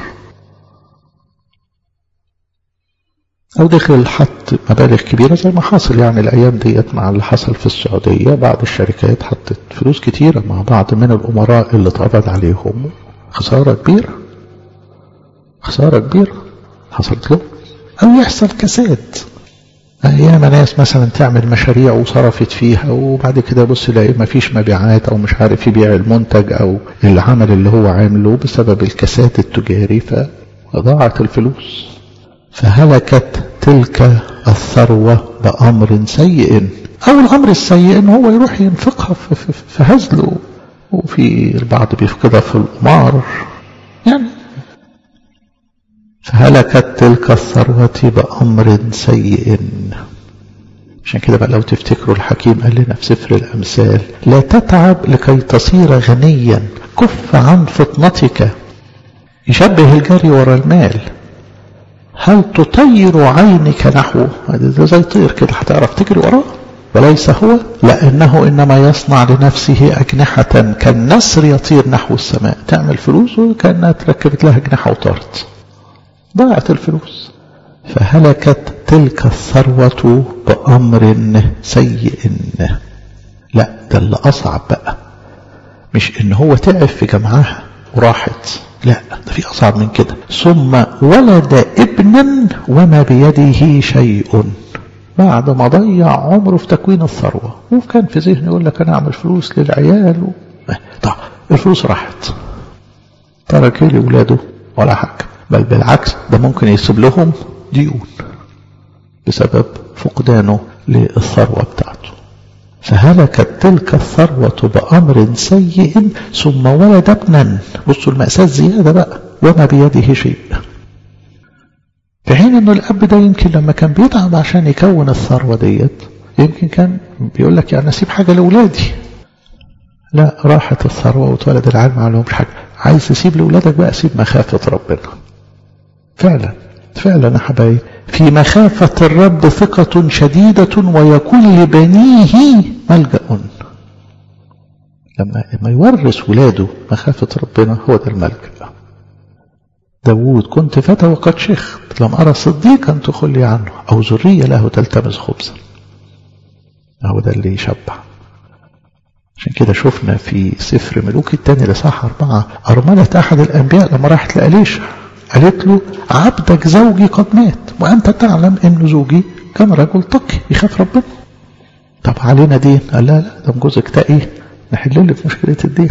او دخل حط مبالغ كبيرة زي ما حاصل يعني الايام ديت مع اللي حصل في السعودية بعض الشركات حطت فلوس كتيرة مع بعض من الامراء اللي اتقبض عليهم خسارة كبيرة خسارة كبيرة حصلت له او يحصل كساد ايام ناس مثلا تعمل مشاريع وصرفت فيها وبعد كده بص يلاقي ما فيش مبيعات او مش عارف يبيع المنتج او العمل اللي هو عامله بسبب الكساد التجاري فضاعت الفلوس فهلكت تلك الثروة بأمر سيء أو الأمر السيء إن هو يروح ينفقها في هزله وفي البعض بيفقدها في القمار يعني فهلكت تلك الثروة بأمر سيء عشان كده بقى لو تفتكروا الحكيم قال لنا في سفر الأمثال لا تتعب لكي تصير غنيا كف عن فطنتك يشبه الجري ورا المال هل تطير عينك نحوه ده زي طير كده هتعرف تجري وراه وليس هو لأنه إنما يصنع لنفسه أجنحة كالنسر يطير نحو السماء تعمل فلوس وكأنها تركبت لها أجنحة وطارت ضاعت الفلوس فهلكت تلك الثروة بأمر سيء لا ده اللي أصعب بقى مش إن هو تعب في جمعها وراحت لا ده في أصعب من كده ثم ولد ابنا وما بيده شيء بعد ما ضيع عمره في تكوين الثروة وكان في ذهنه يقول لك أنا أعمل فلوس للعيال و... طب الفلوس راحت ترك لي ولاده ولا حاجة بل بالعكس ده ممكن يسيب لهم ديون بسبب فقدانه للثروة بتاعته فهلكت تلك الثروة بأمر سيء ثم ولد ابنا بصوا المأساة زيادة بقى وما بيده شيء في حين انه الاب ده يمكن لما كان بيتعب عشان يكون الثروة ديت يمكن كان بيقول لك يعني اسيب حاجة لاولادي لا راحت الثروة واتولد العيال ما لهمش حاجة عايز تسيب لاولادك بقى سيب مخافة ربنا فعلا فعلا يا حبايبي في مخافة الرب ثقة شديدة ويكون لبنيه ملجأ لما لما يورث ولاده مخافة ربنا هو ده الملجأ داوود كنت فتى وقد شخت لم أرى صديقا تخلي عنه أو ذرية له تلتمس خبزا هو ده اللي يشبع عشان كده شفنا في سفر ملوك الثاني لصح أربعة أرملة أحد الأنبياء لما راحت لأليشع قالت له عبدك زوجي قد مات وأنت تعلم أن زوجي كان رجل تقي يخاف ربنا طب علينا دين قال لا لا ده جوزك تقي نحل لك مشكلة الدين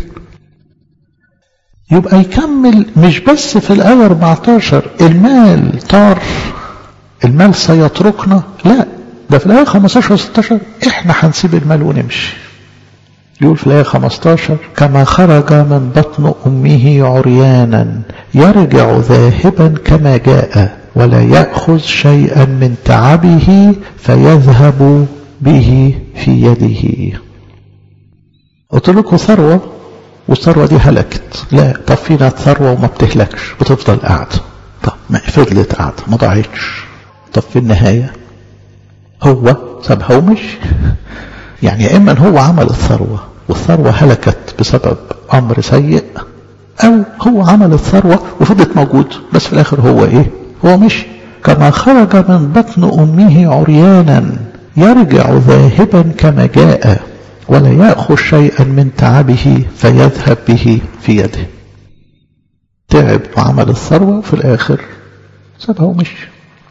يبقى يكمل مش بس في الآية 14 المال طار المال سيتركنا لا ده في الآية 15 و 16 احنا هنسيب المال ونمشي يقول في الآية 15 كما خرج من بطن أمه عريانا يرجع ذاهبا كما جاء ولا يأخذ شيئا من تعبه فيذهب به في يده قلت لكم ثروة والثروة دي هلكت لا طب فينا ثروة وما بتهلكش بتفضل قاعدة طب ما فضلت قاعدة ما ضاعتش طب في النهاية هو سابها ومشي يعني يا إما هو عمل الثروة والثروة هلكت بسبب أمر سيء أو هو عمل الثروة وفضلت موجود بس في الآخر هو إيه هو مشي كما خرج من بطن أمه عريانا يرجع ذاهبا كما جاء ولا يأخذ شيئا من تعبه فيذهب به في يده تعب وعمل الثروة وفي الآخر سابها ومشي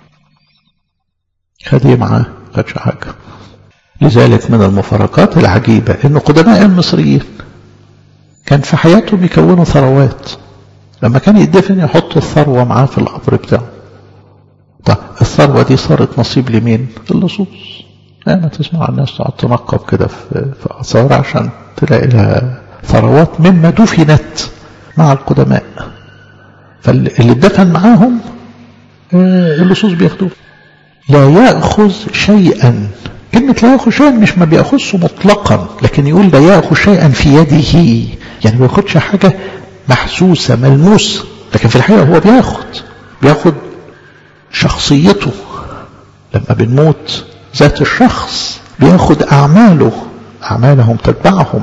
خديه معاه خدش حاجة لذلك من المفارقات العجيبة أن قدماء المصريين كان في حياتهم يكونوا ثروات لما كان يدفن يحطوا الثروة معاه في القبر بتاعه طب الثروة دي صارت نصيب لمين؟ اللصوص ما تسمع الناس تقعد تنقب كده في, في آثار عشان تلاقي لها ثروات مما دفنت مع القدماء فاللي اتدفن معاهم اللصوص بياخدوه لا يأخذ شيئا كلمة لا يأخذ شيئا مش ما بيأخذه مطلقا لكن يقول لا يأخذ شيئا في يده يعني ما بياخدش حاجة محسوسة ملموسة لكن في الحقيقة هو بياخد بياخد شخصيته لما بنموت ذات الشخص بياخد أعماله أعمالهم تتبعهم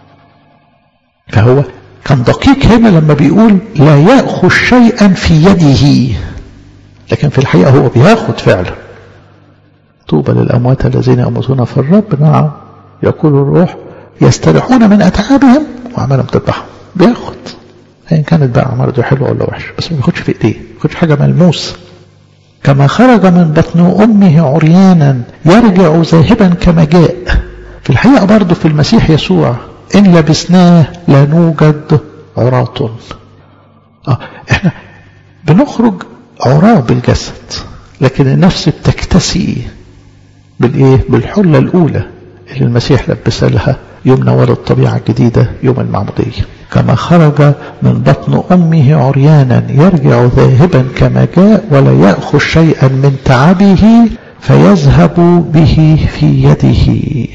فهو كان دقيق هنا لما بيقول لا يأخذ شيئا في يده لكن في الحقيقة هو بياخد فعلا طوبى للأموات الذين يموتون في الرب نعم يقول الروح يستريحون من أتعابهم وأعمالهم تتبعهم بياخد أيا كانت بقى أعماله حلوة ولا وحشة بس ما بياخدش في إيديه ما بياخدش حاجة ملموسة كما خرج من بطن أمه عريانا يرجع ذاهبا كما جاء في الحقيقة برضه في المسيح يسوع إن لبسناه لا نوجد عراة آه إحنا بنخرج عراة بالجسد لكن النفس بتكتسي بالإيه؟ بالحلة الأولى اللي المسيح لبسها لها يوم نوال الطبيعة الجديدة يوم المعمودية كما خرج من بطن أمه عريانا يرجع ذاهبا كما جاء ولا يأخذ شيئا من تعبه فيذهب به في يده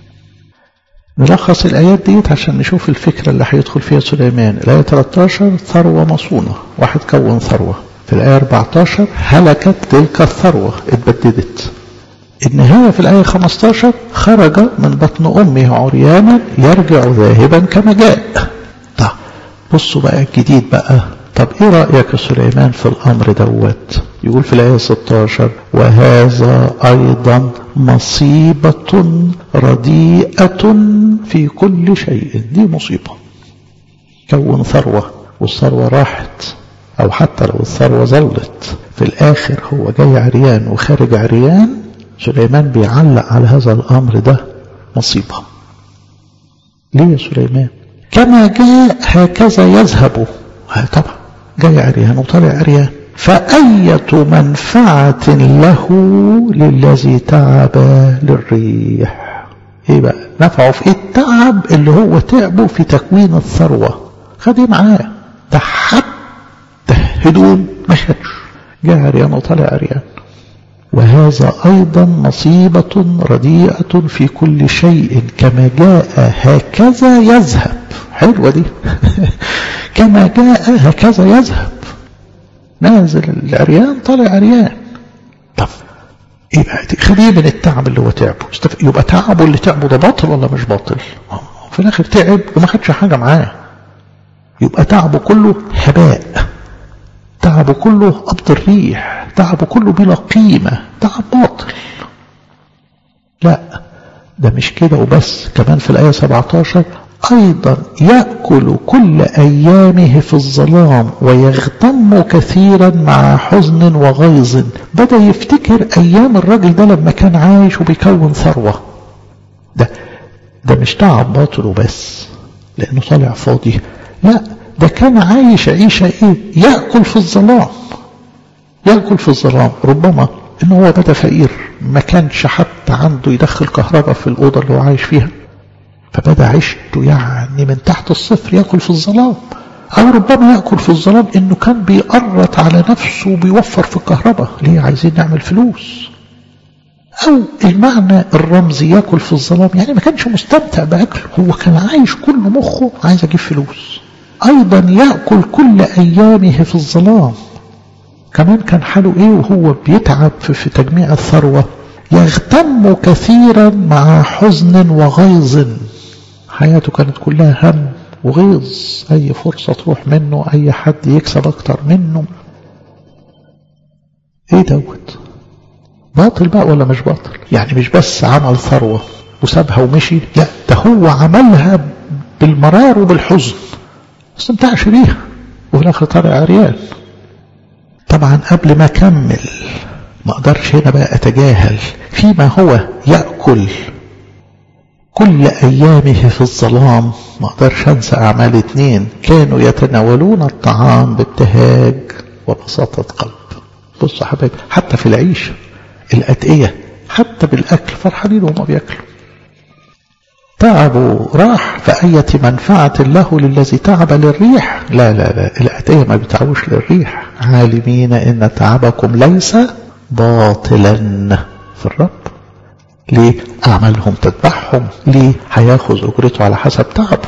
نلخص الآيات ديت عشان نشوف الفكرة اللي هيدخل فيها سليمان الآية 13 ثروة مصونة واحد كون ثروة في الآية 14 هلكت تلك الثروة اتبددت النهاية في الآية 15 خرج من بطن أمه عريانا يرجع ذاهبا كما جاء طب بصوا بقى الجديد بقى طب ايه رأيك يا سليمان في الأمر دوت يقول في الآية 16 وهذا أيضا مصيبة رديئة في كل شيء دي مصيبة كون ثروة والثروة راحت أو حتى لو الثروة ظلت في الآخر هو جاي عريان وخارج عريان سليمان بيعلق على هذا الأمر ده مصيبة ليه يا سليمان كما جاء هكذا يذهب طبعا جاي عريان وطالع عريان فأية منفعة له للذي تعب للريح ايه بقى نفعه في ايه التعب اللي هو تعبه في تكوين الثروة خدي معاه ده حتى هدوم ما شالش جاء عريان وطالع عريان وهذا أيضا مصيبة رديئة في كل شيء كما جاء هكذا يذهب حلوة دي كما جاء هكذا يذهب نازل العريان طالع عريان طب ايه بقى خليه من التعب اللي هو تعبه يبقى تعبه اللي تعبه ده باطل ولا مش باطل في الاخر تعب وما خدش حاجه معاه يبقى تعبه كله هباء تعبه كله قبض الريح تعبه كله بلا قيمة تعب باطل لا ده مش كده وبس كمان في الآية 17 أيضا يأكل كل أيامه في الظلام ويغتم كثيرا مع حزن وغيظ بدأ يفتكر أيام الراجل ده لما كان عايش وبيكون ثروة ده ده مش تعب باطل وبس لأنه طالع فاضي لا ده كان عايش عيشة ايه يأكل في الظلام يأكل في الظلام ربما ان هو بدا فقير ما كانش حتى عنده يدخل كهرباء في الأوضة اللي هو عايش فيها فبدا عيشته يعني من تحت الصفر يأكل في الظلام أو ربما يأكل في الظلام إنه كان بيقرط على نفسه وبيوفر في الكهرباء ليه عايزين نعمل فلوس أو المعنى الرمزي يأكل في الظلام يعني ما كانش مستمتع بأكله هو كان عايش كل مخه عايز أجيب فلوس أيضا يأكل كل أيامه في الظلام كمان كان حاله إيه وهو بيتعب في, في تجميع الثروة يغتم كثيرا مع حزن وغيظ حياته كانت كلها هم وغيظ أي فرصة تروح منه أي حد يكسب أكتر منه إيه دوت باطل بقى ولا مش باطل يعني مش بس عمل ثروة وسابها ومشي لا ده هو عملها بالمرار وبالحزن استمتعش بيها وفي الاخر طالع عريان طبعا قبل ما اكمل ما اقدرش هنا بقى اتجاهل فيما هو ياكل كل ايامه في الظلام ما اقدرش انسى اعمال اتنين كانوا يتناولون الطعام بابتهاج وبساطه قلب بصوا حبايبي حتى في العيشه الاتقيه حتى بالاكل فرحانين وهم بياكلوا تعبوا راح فأية منفعة له للذي تعب للريح لا لا لا الأتية ما بتعبوش للريح عالمين إن تعبكم ليس باطلا في الرب ليه أعمالهم تتبعهم ليه هياخذ أجرته على حسب تعبه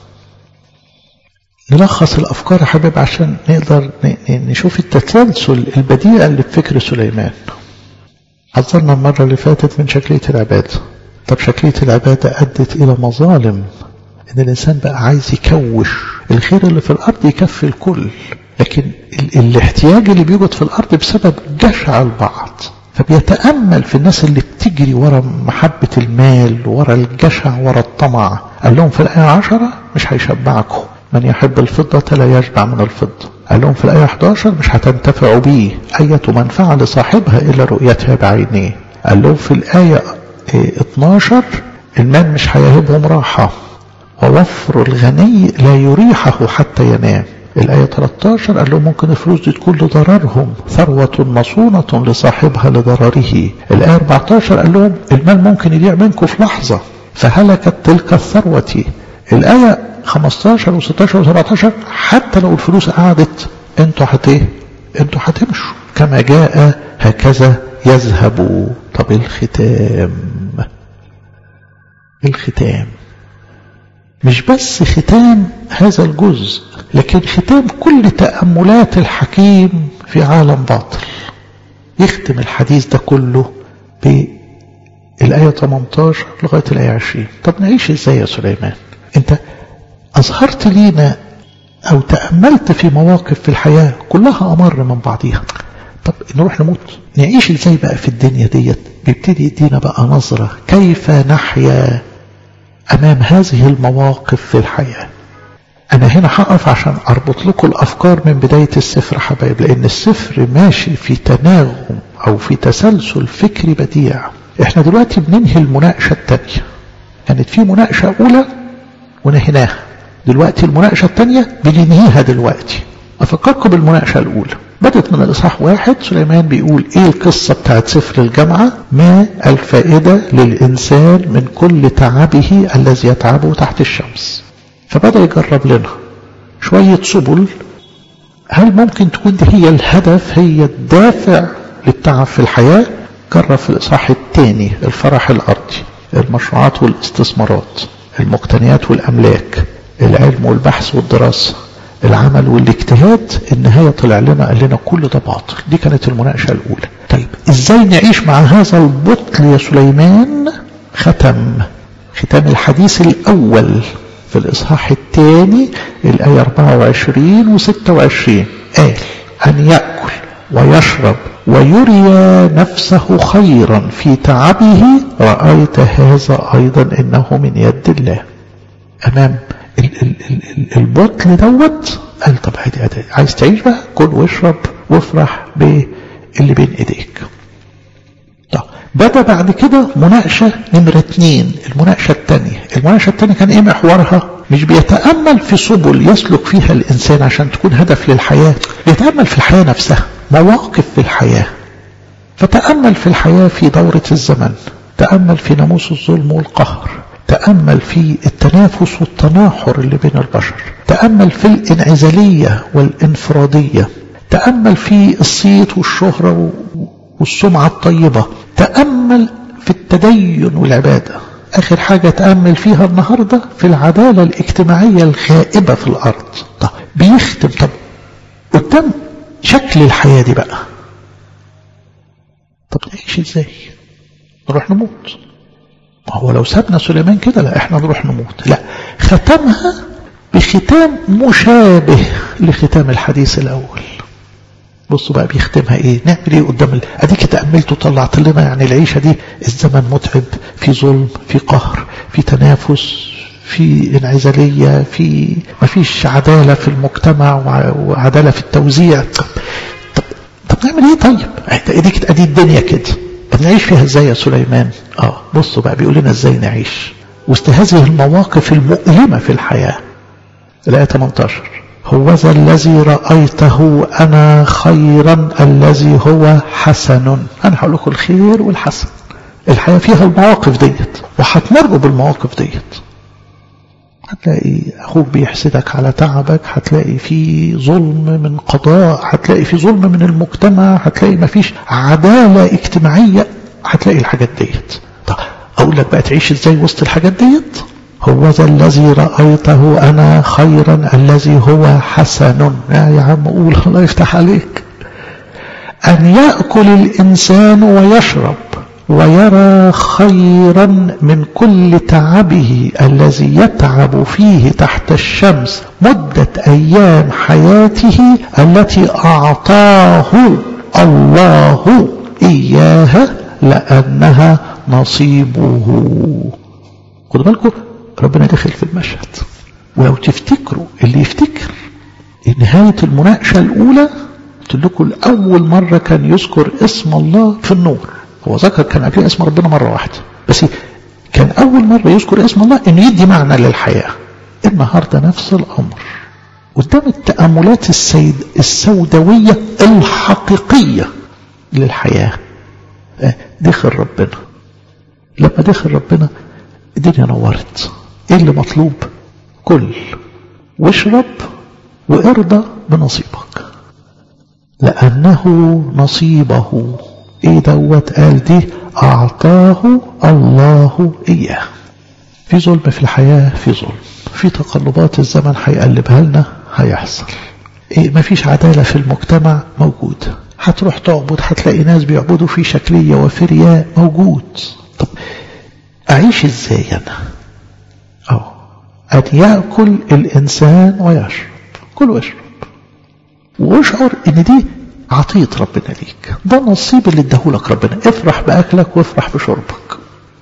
نلخص الأفكار يا حبيب عشان نقدر نشوف التسلسل البديع اللي بفكر سليمان حذرنا المرة اللي فاتت من شكلية العبادة طب شكلية العبادة أدت إلى مظالم إن الإنسان بقى عايز يكوش الخير اللي في الأرض يكفي الكل لكن ال الاحتياج اللي بيوجد في الأرض بسبب جشع البعض فبيتأمل في الناس اللي بتجري ورا محبة المال ورا الجشع ورا الطمع قال لهم في الآية عشرة مش هيشبعكم من يحب الفضة لا يشبع من الفضة قال لهم في الآية 11 مش هتنتفعوا بيه أية منفعة لصاحبها إلا رؤيتها بعينيه قال لهم في الآية 12 المال مش هيهبهم راحة ووفر الغني لا يريحه حتى ينام الآية 13 قال لهم ممكن الفلوس دي تكون لضررهم ثروة مصونة لصاحبها لضرره الآية 14 قال لهم المال ممكن يضيع منكم في لحظة فهلكت تلك الثروة الآية 15 و16 و17 حتى لو الفلوس قعدت انتوا هت ايه؟ انتوا هتمشوا كما جاء هكذا يذهب طب الختام الختام مش بس ختام هذا الجزء لكن ختام كل تأملات الحكيم في عالم باطل يختم الحديث ده كله بالآية 18 لغاية الآية 20 طب نعيش ازاي يا سليمان انت أظهرت لينا أو تأملت في مواقف في الحياة كلها أمر من بعضيها طب نروح نموت نعيش ازاي بقى في الدنيا ديت بيبتدي يدينا بقى نظرة كيف نحيا أمام هذه المواقف في الحياة أنا هنا هقف عشان أربط لكم الأفكار من بداية السفر حبايب لأن السفر ماشي في تناغم أو في تسلسل فكري بديع احنا دلوقتي بننهي المناقشة التانية كانت في مناقشة أولى ونهيناها دلوقتي المناقشة التانية بننهيها دلوقتي أفكركم بالمناقشة الأولى بدت من الإصحاح واحد سليمان بيقول إيه القصة بتاعت سفر الجامعة ما الفائدة للإنسان من كل تعبه الذي يتعبه تحت الشمس فبدأ يجرب لنا شوية سبل هل ممكن تكون دي هي الهدف هي الدافع للتعب في الحياة جرب في الإصحاح الثاني الفرح الأرضي المشروعات والاستثمارات المقتنيات والأملاك العلم والبحث والدراسة العمل والاجتهاد النهاية طلع لنا قال لنا كل ده باطل دي كانت المناقشة الأولى طيب إزاي نعيش مع هذا البطل يا سليمان ختم ختام الحديث الأول في الإصحاح الثاني الآية 24 و 26 قال أن يأكل ويشرب ويري نفسه خيرا في تعبه رأيت هذا أيضا إنه من يد الله أمام البطل دوت قال طب عادي عايز تعيش بقى كل واشرب وافرح باللي بين ايديك طب بدا بعد كده مناقشه نمره اتنين المناقشه الثانيه المناقشه الثانيه كان ايه محورها مش بيتامل في سبل يسلك فيها الانسان عشان تكون هدف للحياه بيتامل في الحياه نفسها مواقف في الحياه فتامل في الحياه في دوره الزمن تامل في ناموس الظلم والقهر تأمل في التنافس والتناحر اللي بين البشر تأمل في الانعزالية والانفرادية تأمل في الصيت والشهرة والسمعة الطيبة تأمل في التدين والعبادة آخر حاجة تأمل فيها النهاردة في العدالة الاجتماعية الغائبة في الأرض طب بيختم طب قدام شكل الحياة دي بقى طب نعيش ازاي نروح نموت ما هو لو سابنا سليمان كده لا احنا نروح نموت لا ختمها بختام مشابه لختام الحديث الاول بصوا بقى بيختمها ايه نعمل ايه قدام ال... اديك تأملت وطلعت لنا يعني العيشة دي الزمن متعب في ظلم في قهر في تنافس في انعزالية في مفيش عدالة في المجتمع وعدالة في التوزيع طب, طب, طب نعمل ايه طيب اديك ادي الدنيا كده نعيش فيها ازاي يا سليمان اه بصوا بقى بيقول لنا ازاي نعيش وسط هذه المواقف المؤلمة في الحياة الآية 18 هو ذا الذي رأيته أنا خيرا الذي هو حسن أنا هقول لكم الخير والحسن الحياة فيها المواقف ديت وهتمروا بالمواقف ديت هتلاقي أخوك بيحسدك على تعبك هتلاقي في ظلم من قضاء هتلاقي في ظلم من المجتمع هتلاقي مفيش عدالة اجتماعية هتلاقي الحاجات ديت طب أقول لك بقى تعيش ازاي وسط الحاجات ديت هو ذا الذي رأيته أنا خيرا الذي هو حسن يا عم قول الله يفتح عليك أن يأكل الإنسان ويشرب ويرى خيرا من كل تعبه الذي يتعب فيه تحت الشمس مدة أيام حياته التي أعطاه الله إياها لأنها نصيبه خدوا بالكم ربنا دخل في المشهد ولو تفتكروا اللي يفتكر نهاية المناقشة الأولى قلت لكم لأول مرة كان يذكر اسم الله في النور هو ذكر كان قبل اسم ربنا مرة واحدة بس كان أول مرة يذكر اسم الله إنه يدي معنى للحياة النهاردة نفس الأمر قدام التأملات السيد السوداوية الحقيقية للحياة دخل ربنا لما دخل ربنا الدنيا نورت ايه اللي مطلوب كل واشرب وارضى بنصيبك لأنه نصيبه ايه دوت قال دي اعطاه الله اياه في ظلم في الحياة في ظلم في تقلبات الزمن هيقلبها لنا هيحصل ايه مفيش عدالة في المجتمع موجود هتروح تعبد هتلاقي ناس بيعبدوا في شكلية وفي رياء موجود طب اعيش ازاي انا اه ان يأكل الانسان ويشرب كل واشرب واشعر ان دي عطية ربنا ليك ده النصيب اللي اداهولك ربنا افرح بأكلك وافرح بشربك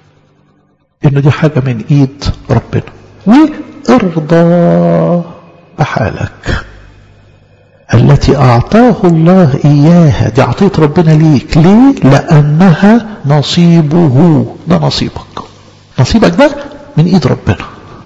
انه دي حاجة من ايد ربنا وارضى بحالك التي أعطاه الله إياها دي عطية ربنا ليك ليه؟ لأنها نصيبه ده نصيبك نصيبك ده من إيد ربنا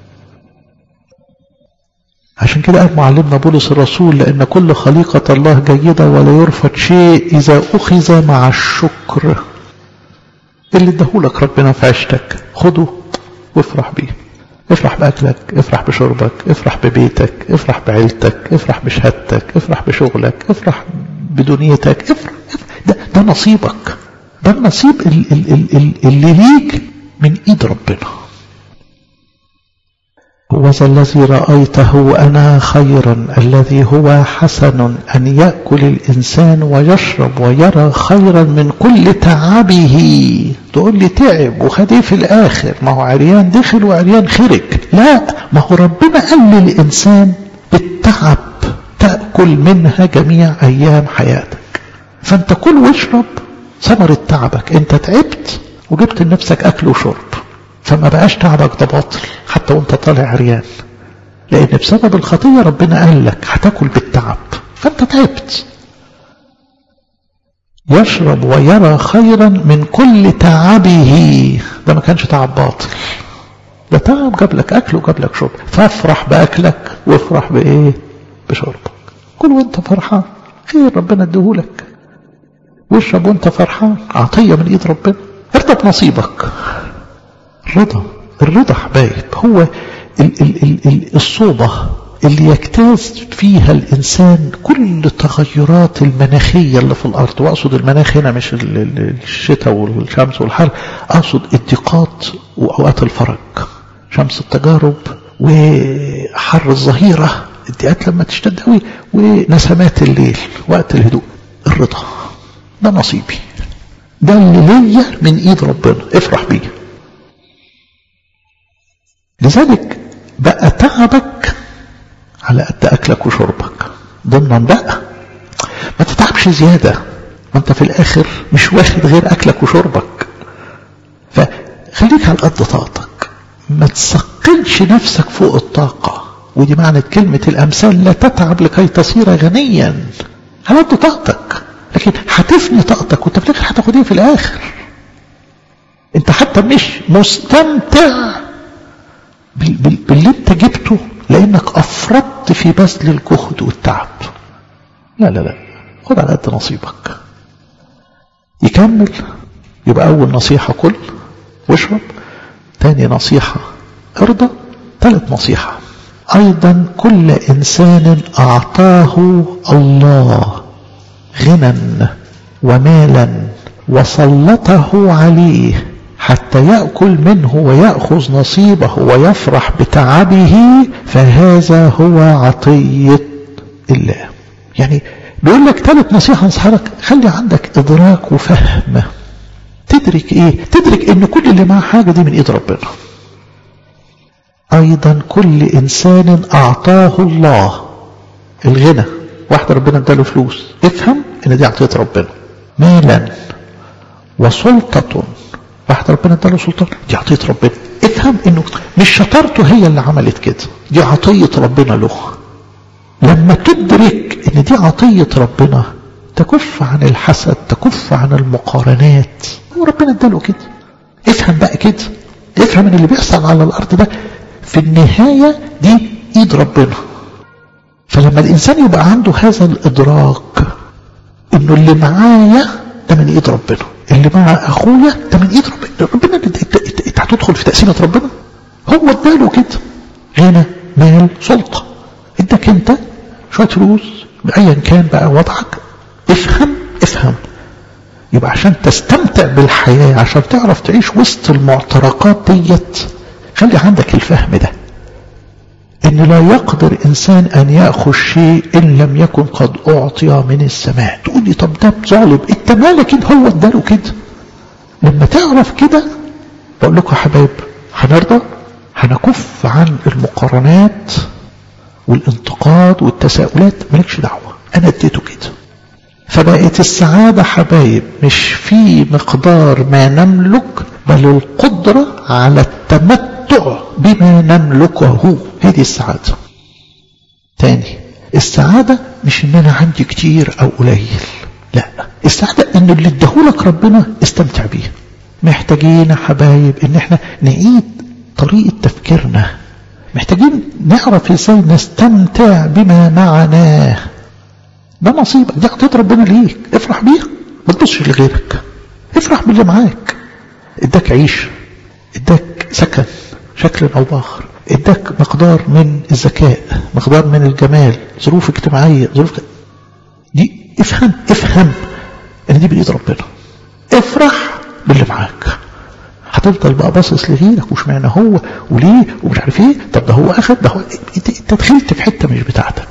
عشان كده قال معلمنا بولس الرسول لأن كل خليقة الله جيدة ولا يرفض شيء إذا أخذ مع الشكر اللي اداهولك ربنا في عيشتك خده وافرح بيه افرح بأكلك افرح بشربك افرح ببيتك افرح بعيلتك افرح بشهادتك افرح بشغلك افرح بدنيتك افرح, افرح. ده, ده نصيبك ده النصيب ال- ال- ال- ال- اللي ليك من ايد ربنا هو ذا الذي رأيته أنا خيرا الذي هو حسن أن يأكل الإنسان ويشرب ويرى خيرا من كل تعبه تقول لي تعب وخد ايه في الآخر ما هو عريان دخل وعريان خرج لا ما هو ربنا قال للإنسان بالتعب تأكل منها جميع أيام حياتك فأنت كل واشرب ثمرة تعبك أنت تعبت وجبت لنفسك أكل وشرب فما بقاش تعبك ده باطل حتى وانت طالع عريان لان بسبب الخطيه ربنا قال لك هتاكل بالتعب فانت تعبت يشرب ويرى خيرا من كل تعبه ده ما كانش تعب باطل ده تعب جاب لك اكل وجاب لك شرب فافرح باكلك وافرح بايه بشربك كل وانت فرحان خير ربنا اديهولك واشرب وانت فرحان عطيه من ايد ربنا ارضى بنصيبك الرضا الرضا حبايب هو ال ال ال ال الصوبة اللي يجتاز فيها الإنسان كل التغيرات المناخية اللي في الأرض وأقصد المناخ هنا مش الشتاء والشمس والحر أقصد الضيقات وأوقات الفرج شمس التجارب وحر الظهيرة الضيقات لما تشتد قوي ونسمات الليل وقت الهدوء الرضا ده نصيبي ده اللي ليا من ايد ربنا افرح بيه لذلك بقى تعبك على قد أكلك وشربك ضمنا بقى ما تتعبش زيادة ما انت في الآخر مش واخد غير أكلك وشربك فخليك على قد طاقتك ما تثقلش نفسك فوق الطاقة ودي معنى كلمة الأمثال لا تتعب لكي تصير غنيا على قد طاقتك لكن هتفني طاقتك وانت في الآخر هتاخد ايه في الآخر انت حتى مش مستمتع باللي انت جبته لانك افرطت في بذل الجهد والتعب لا لا لا خد على قد نصيبك يكمل يبقى اول نصيحة كل واشرب تاني نصيحة ارضى ثالث نصيحة ايضا كل انسان اعطاه الله غنى ومالا وسلطه عليه حتى يأكل منه ويأخذ نصيبه ويفرح بتعبه فهذا هو عطية الله يعني بيقول لك ثالث نصيحة نصحلك خلي عندك إدراك وفهم تدرك إيه تدرك إن كل اللي معاه حاجة دي من إيد ربنا أيضا كل إنسان أعطاه الله الغنى واحد ربنا اداله فلوس افهم إن دي عطية ربنا مالا وسلطة واحد ربنا اداله سلطان دي عطية ربنا افهم انه مش شطارته هي اللي عملت كده دي عطية ربنا له لما تدرك ان دي عطية ربنا تكف عن الحسد تكف عن المقارنات هو ربنا اداله كده افهم بقى كده افهم ان اللي بيحصل على الارض ده في النهاية دي ايد ربنا فلما الانسان يبقى عنده هذا الادراك انه اللي معايا ده من ايد ربنا اللي مع اخويا ده من ايد ربنا ربنا انت هتدخل في تقسيمه ربنا هو اداله كده غنى مال سلطه ادك انت شويه فلوس بايا كان بقى وضعك افهم افهم يبقى عشان تستمتع بالحياه عشان تعرف تعيش وسط المعترقات ديت خلي عندك الفهم ده ان لا يقدر انسان ان ياخذ شيء ان لم يكن قد اعطي من السماء تقول لي طب ده ظالم انت مالك ان هو اداله كده لما تعرف كده بقول لكم يا حبايب هنرضى هنكف عن المقارنات والانتقاد والتساؤلات مالكش دعوه انا اديته كده فبقت السعاده حبايب مش في مقدار ما نملك بل القدره على التمتع بما نملكه هي دي السعادة تاني السعادة مش ان انا عندي كتير او قليل لا السعادة ان اللي اداهولك ربنا استمتع بيه محتاجين يا حبايب ان احنا نعيد طريقة تفكيرنا محتاجين نعرف ازاي نستمتع بما معنا ده نصيبك دي عطية ربنا ليك افرح بيها ما تبصش لغيرك افرح باللي معاك اداك عيش اداك سكن شكل او باخر اداك مقدار من الذكاء مقدار من الجمال ظروف اجتماعية ظروف دي افهم افهم ان دي بايد ربنا افرح باللي معاك هتفضل بقى باصص لغيرك وش معنى هو وليه ومش عارف ايه طب ده هو اخد ده هو انت انت دخلت في حته مش بتاعتك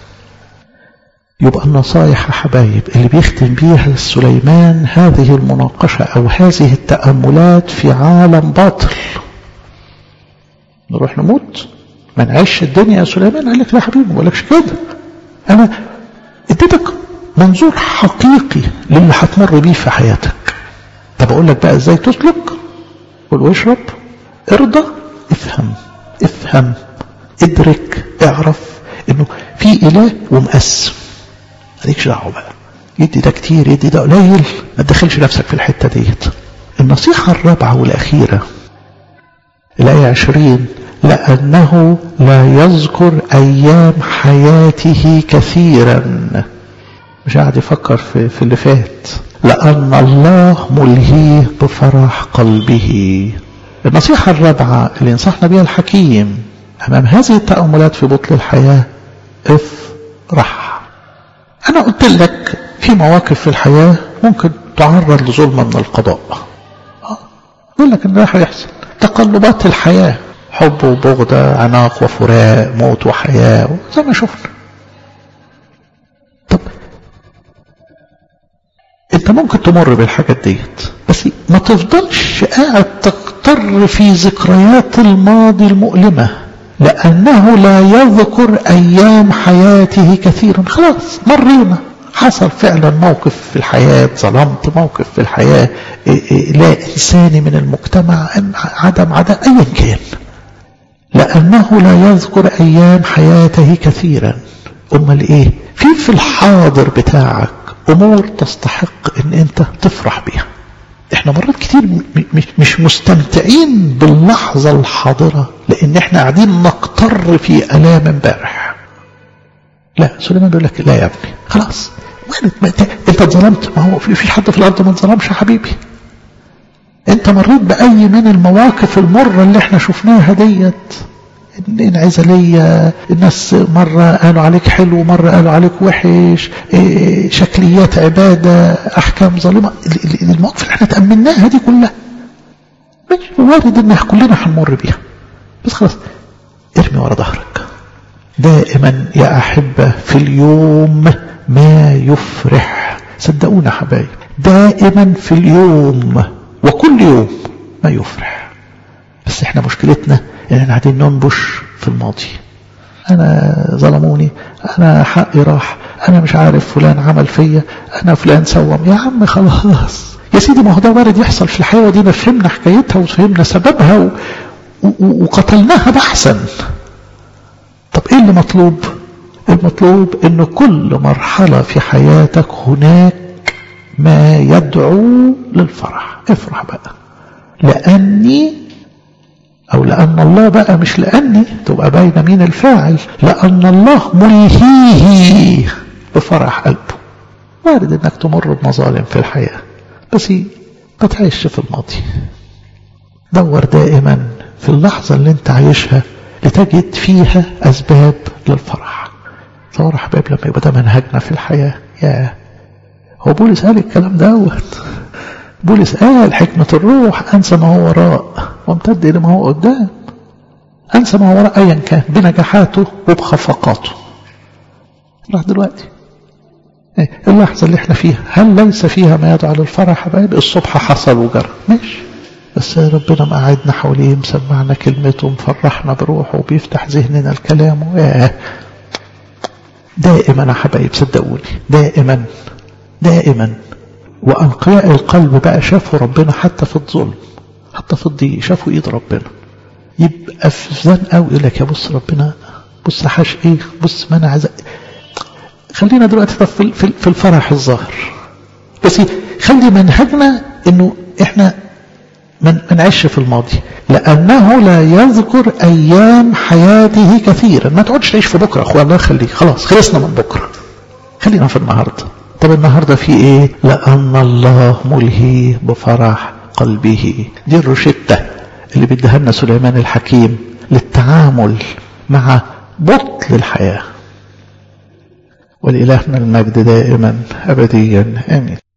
يبقى النصايح يا حبايب اللي بيختم بيها سليمان هذه المناقشة أو هذه التأملات في عالم باطل نروح نموت ما نعيش الدنيا يا سليمان قال لك لا حبيبي ما بقولكش كده أنا اديتك منظور حقيقي للي هتمر بيه في حياتك طب أقول لك بقى إزاي تسلك قل واشرب ارضى افهم افهم ادرك اعرف انه في اله ومقسم مالكش دعوه بقى يدي ده كتير يدي ده قليل ما تدخلش نفسك في الحته ديت النصيحه الرابعه والاخيره الايه عشرين لانه لا يذكر ايام حياته كثيرا مش قاعد يفكر في, في اللي فات لأن الله ملهيه بفرح قلبه النصيحة الرابعة اللي ينصحنا بها الحكيم أمام هذه التأملات في بطل الحياة افرح أنا قلت لك في مواقف في الحياة ممكن تعرض لظلم من القضاء أقول لك إن ده هيحصل تقلبات الحياة حب وبغضة عناق وفراق موت وحياة زي ما شفنا طب انت ممكن تمر بالحاجات ديت بس ما تفضلش قاعد تغتر في ذكريات الماضي المؤلمة لأنه لا يذكر أيام حياته كثيرا خلاص مرينا حصل فعلا موقف في الحياة ظلمت موقف في الحياة لا إنساني من المجتمع عدم عدم أيا كان لأنه لا يذكر أيام حياته كثيرا أمال إيه في في الحاضر بتاعك أمور تستحق أن أنت تفرح بيها احنا مرات كتير مش, مش مستمتعين باللحظة الحاضرة لأن احنا قاعدين نقتر في ألام امبارح لا سليمان بيقول لك لا يا ابني خلاص ما انت انت اتظلمت ما هو في حد في الارض ما اتظلمش يا حبيبي انت مريت باي من المواقف المره اللي احنا شفناها ديت انعزالية الناس مرة قالوا عليك حلو مرة قالوا عليك وحش إيه شكليات عبادة أحكام ظالمة المواقف اللي احنا تأمناها دي كلها ماشي وارد ان كلنا هنمر بيها بس خلاص ارمي ورا ظهرك دائما يا أحبة في اليوم ما يفرح صدقونا حبايب دائما في اليوم وكل يوم ما يفرح بس احنا مشكلتنا ان احنا قاعدين ننبش في الماضي انا ظلموني انا حقي راح انا مش عارف فلان عمل فيا انا فلان سوم يا عم خلاص يا سيدي ما هو ده وارد يحصل في الحياه ودينا فهمنا حكايتها وفهمنا سببها و... و... وقتلناها بحثا طب ايه اللي مطلوب المطلوب ان كل مرحله في حياتك هناك ما يدعو للفرح افرح بقى لاني أو لأن الله بقى مش لأني تبقى باينة مين الفاعل لأن الله ملهيه بفرح قلبه وارد انك تمر بمظالم في الحياة بس ما تعيش في الماضي دور دائما في اللحظة اللي انت عايشها لتجد فيها أسباب للفرح تصور حبايب لما يبقى ده منهجنا في الحياة يا هو بولس قال الكلام دوت بولس قال حكمة الروح أنسى ما هو وراء وامتد إلى ما هو قدام أنسى ما هو وراء أيا كان بنجاحاته وبخفقاته راح دلوقتي إيه اللحظة اللي احنا فيها هل ليس فيها ما يدعو للفرح حبايب الصبح حصل وجرى ماشي بس ربنا مقعدنا حواليه مسمعنا كلمته مفرحنا بروحه وبيفتح ذهننا الكلام وياه دائما يا حبايب صدقوني دائما دائما وأنقياء القلب بقى شافوا ربنا حتى في الظلم حتى في الضيق شافوا ايد ربنا يبقى في زنقه ويقول لك يا بص ربنا بص حاش ايه بص ما انا عايز خلينا دلوقتي في في الفرح الظاهر بس خلي منهجنا انه احنا ما نعيش في الماضي لانه لا يذكر ايام حياته كثيرا ما تقعدش تعيش في بكره اخويا الله يخليك خلاص خلصنا من بكره خلينا في النهارده طب النهارده في ايه لان الله ملهي بفرح قلبه دي الروشته اللي بيديها لنا سليمان الحكيم للتعامل مع بطل الحياه ولإلهنا المجد دائما أبديا آمين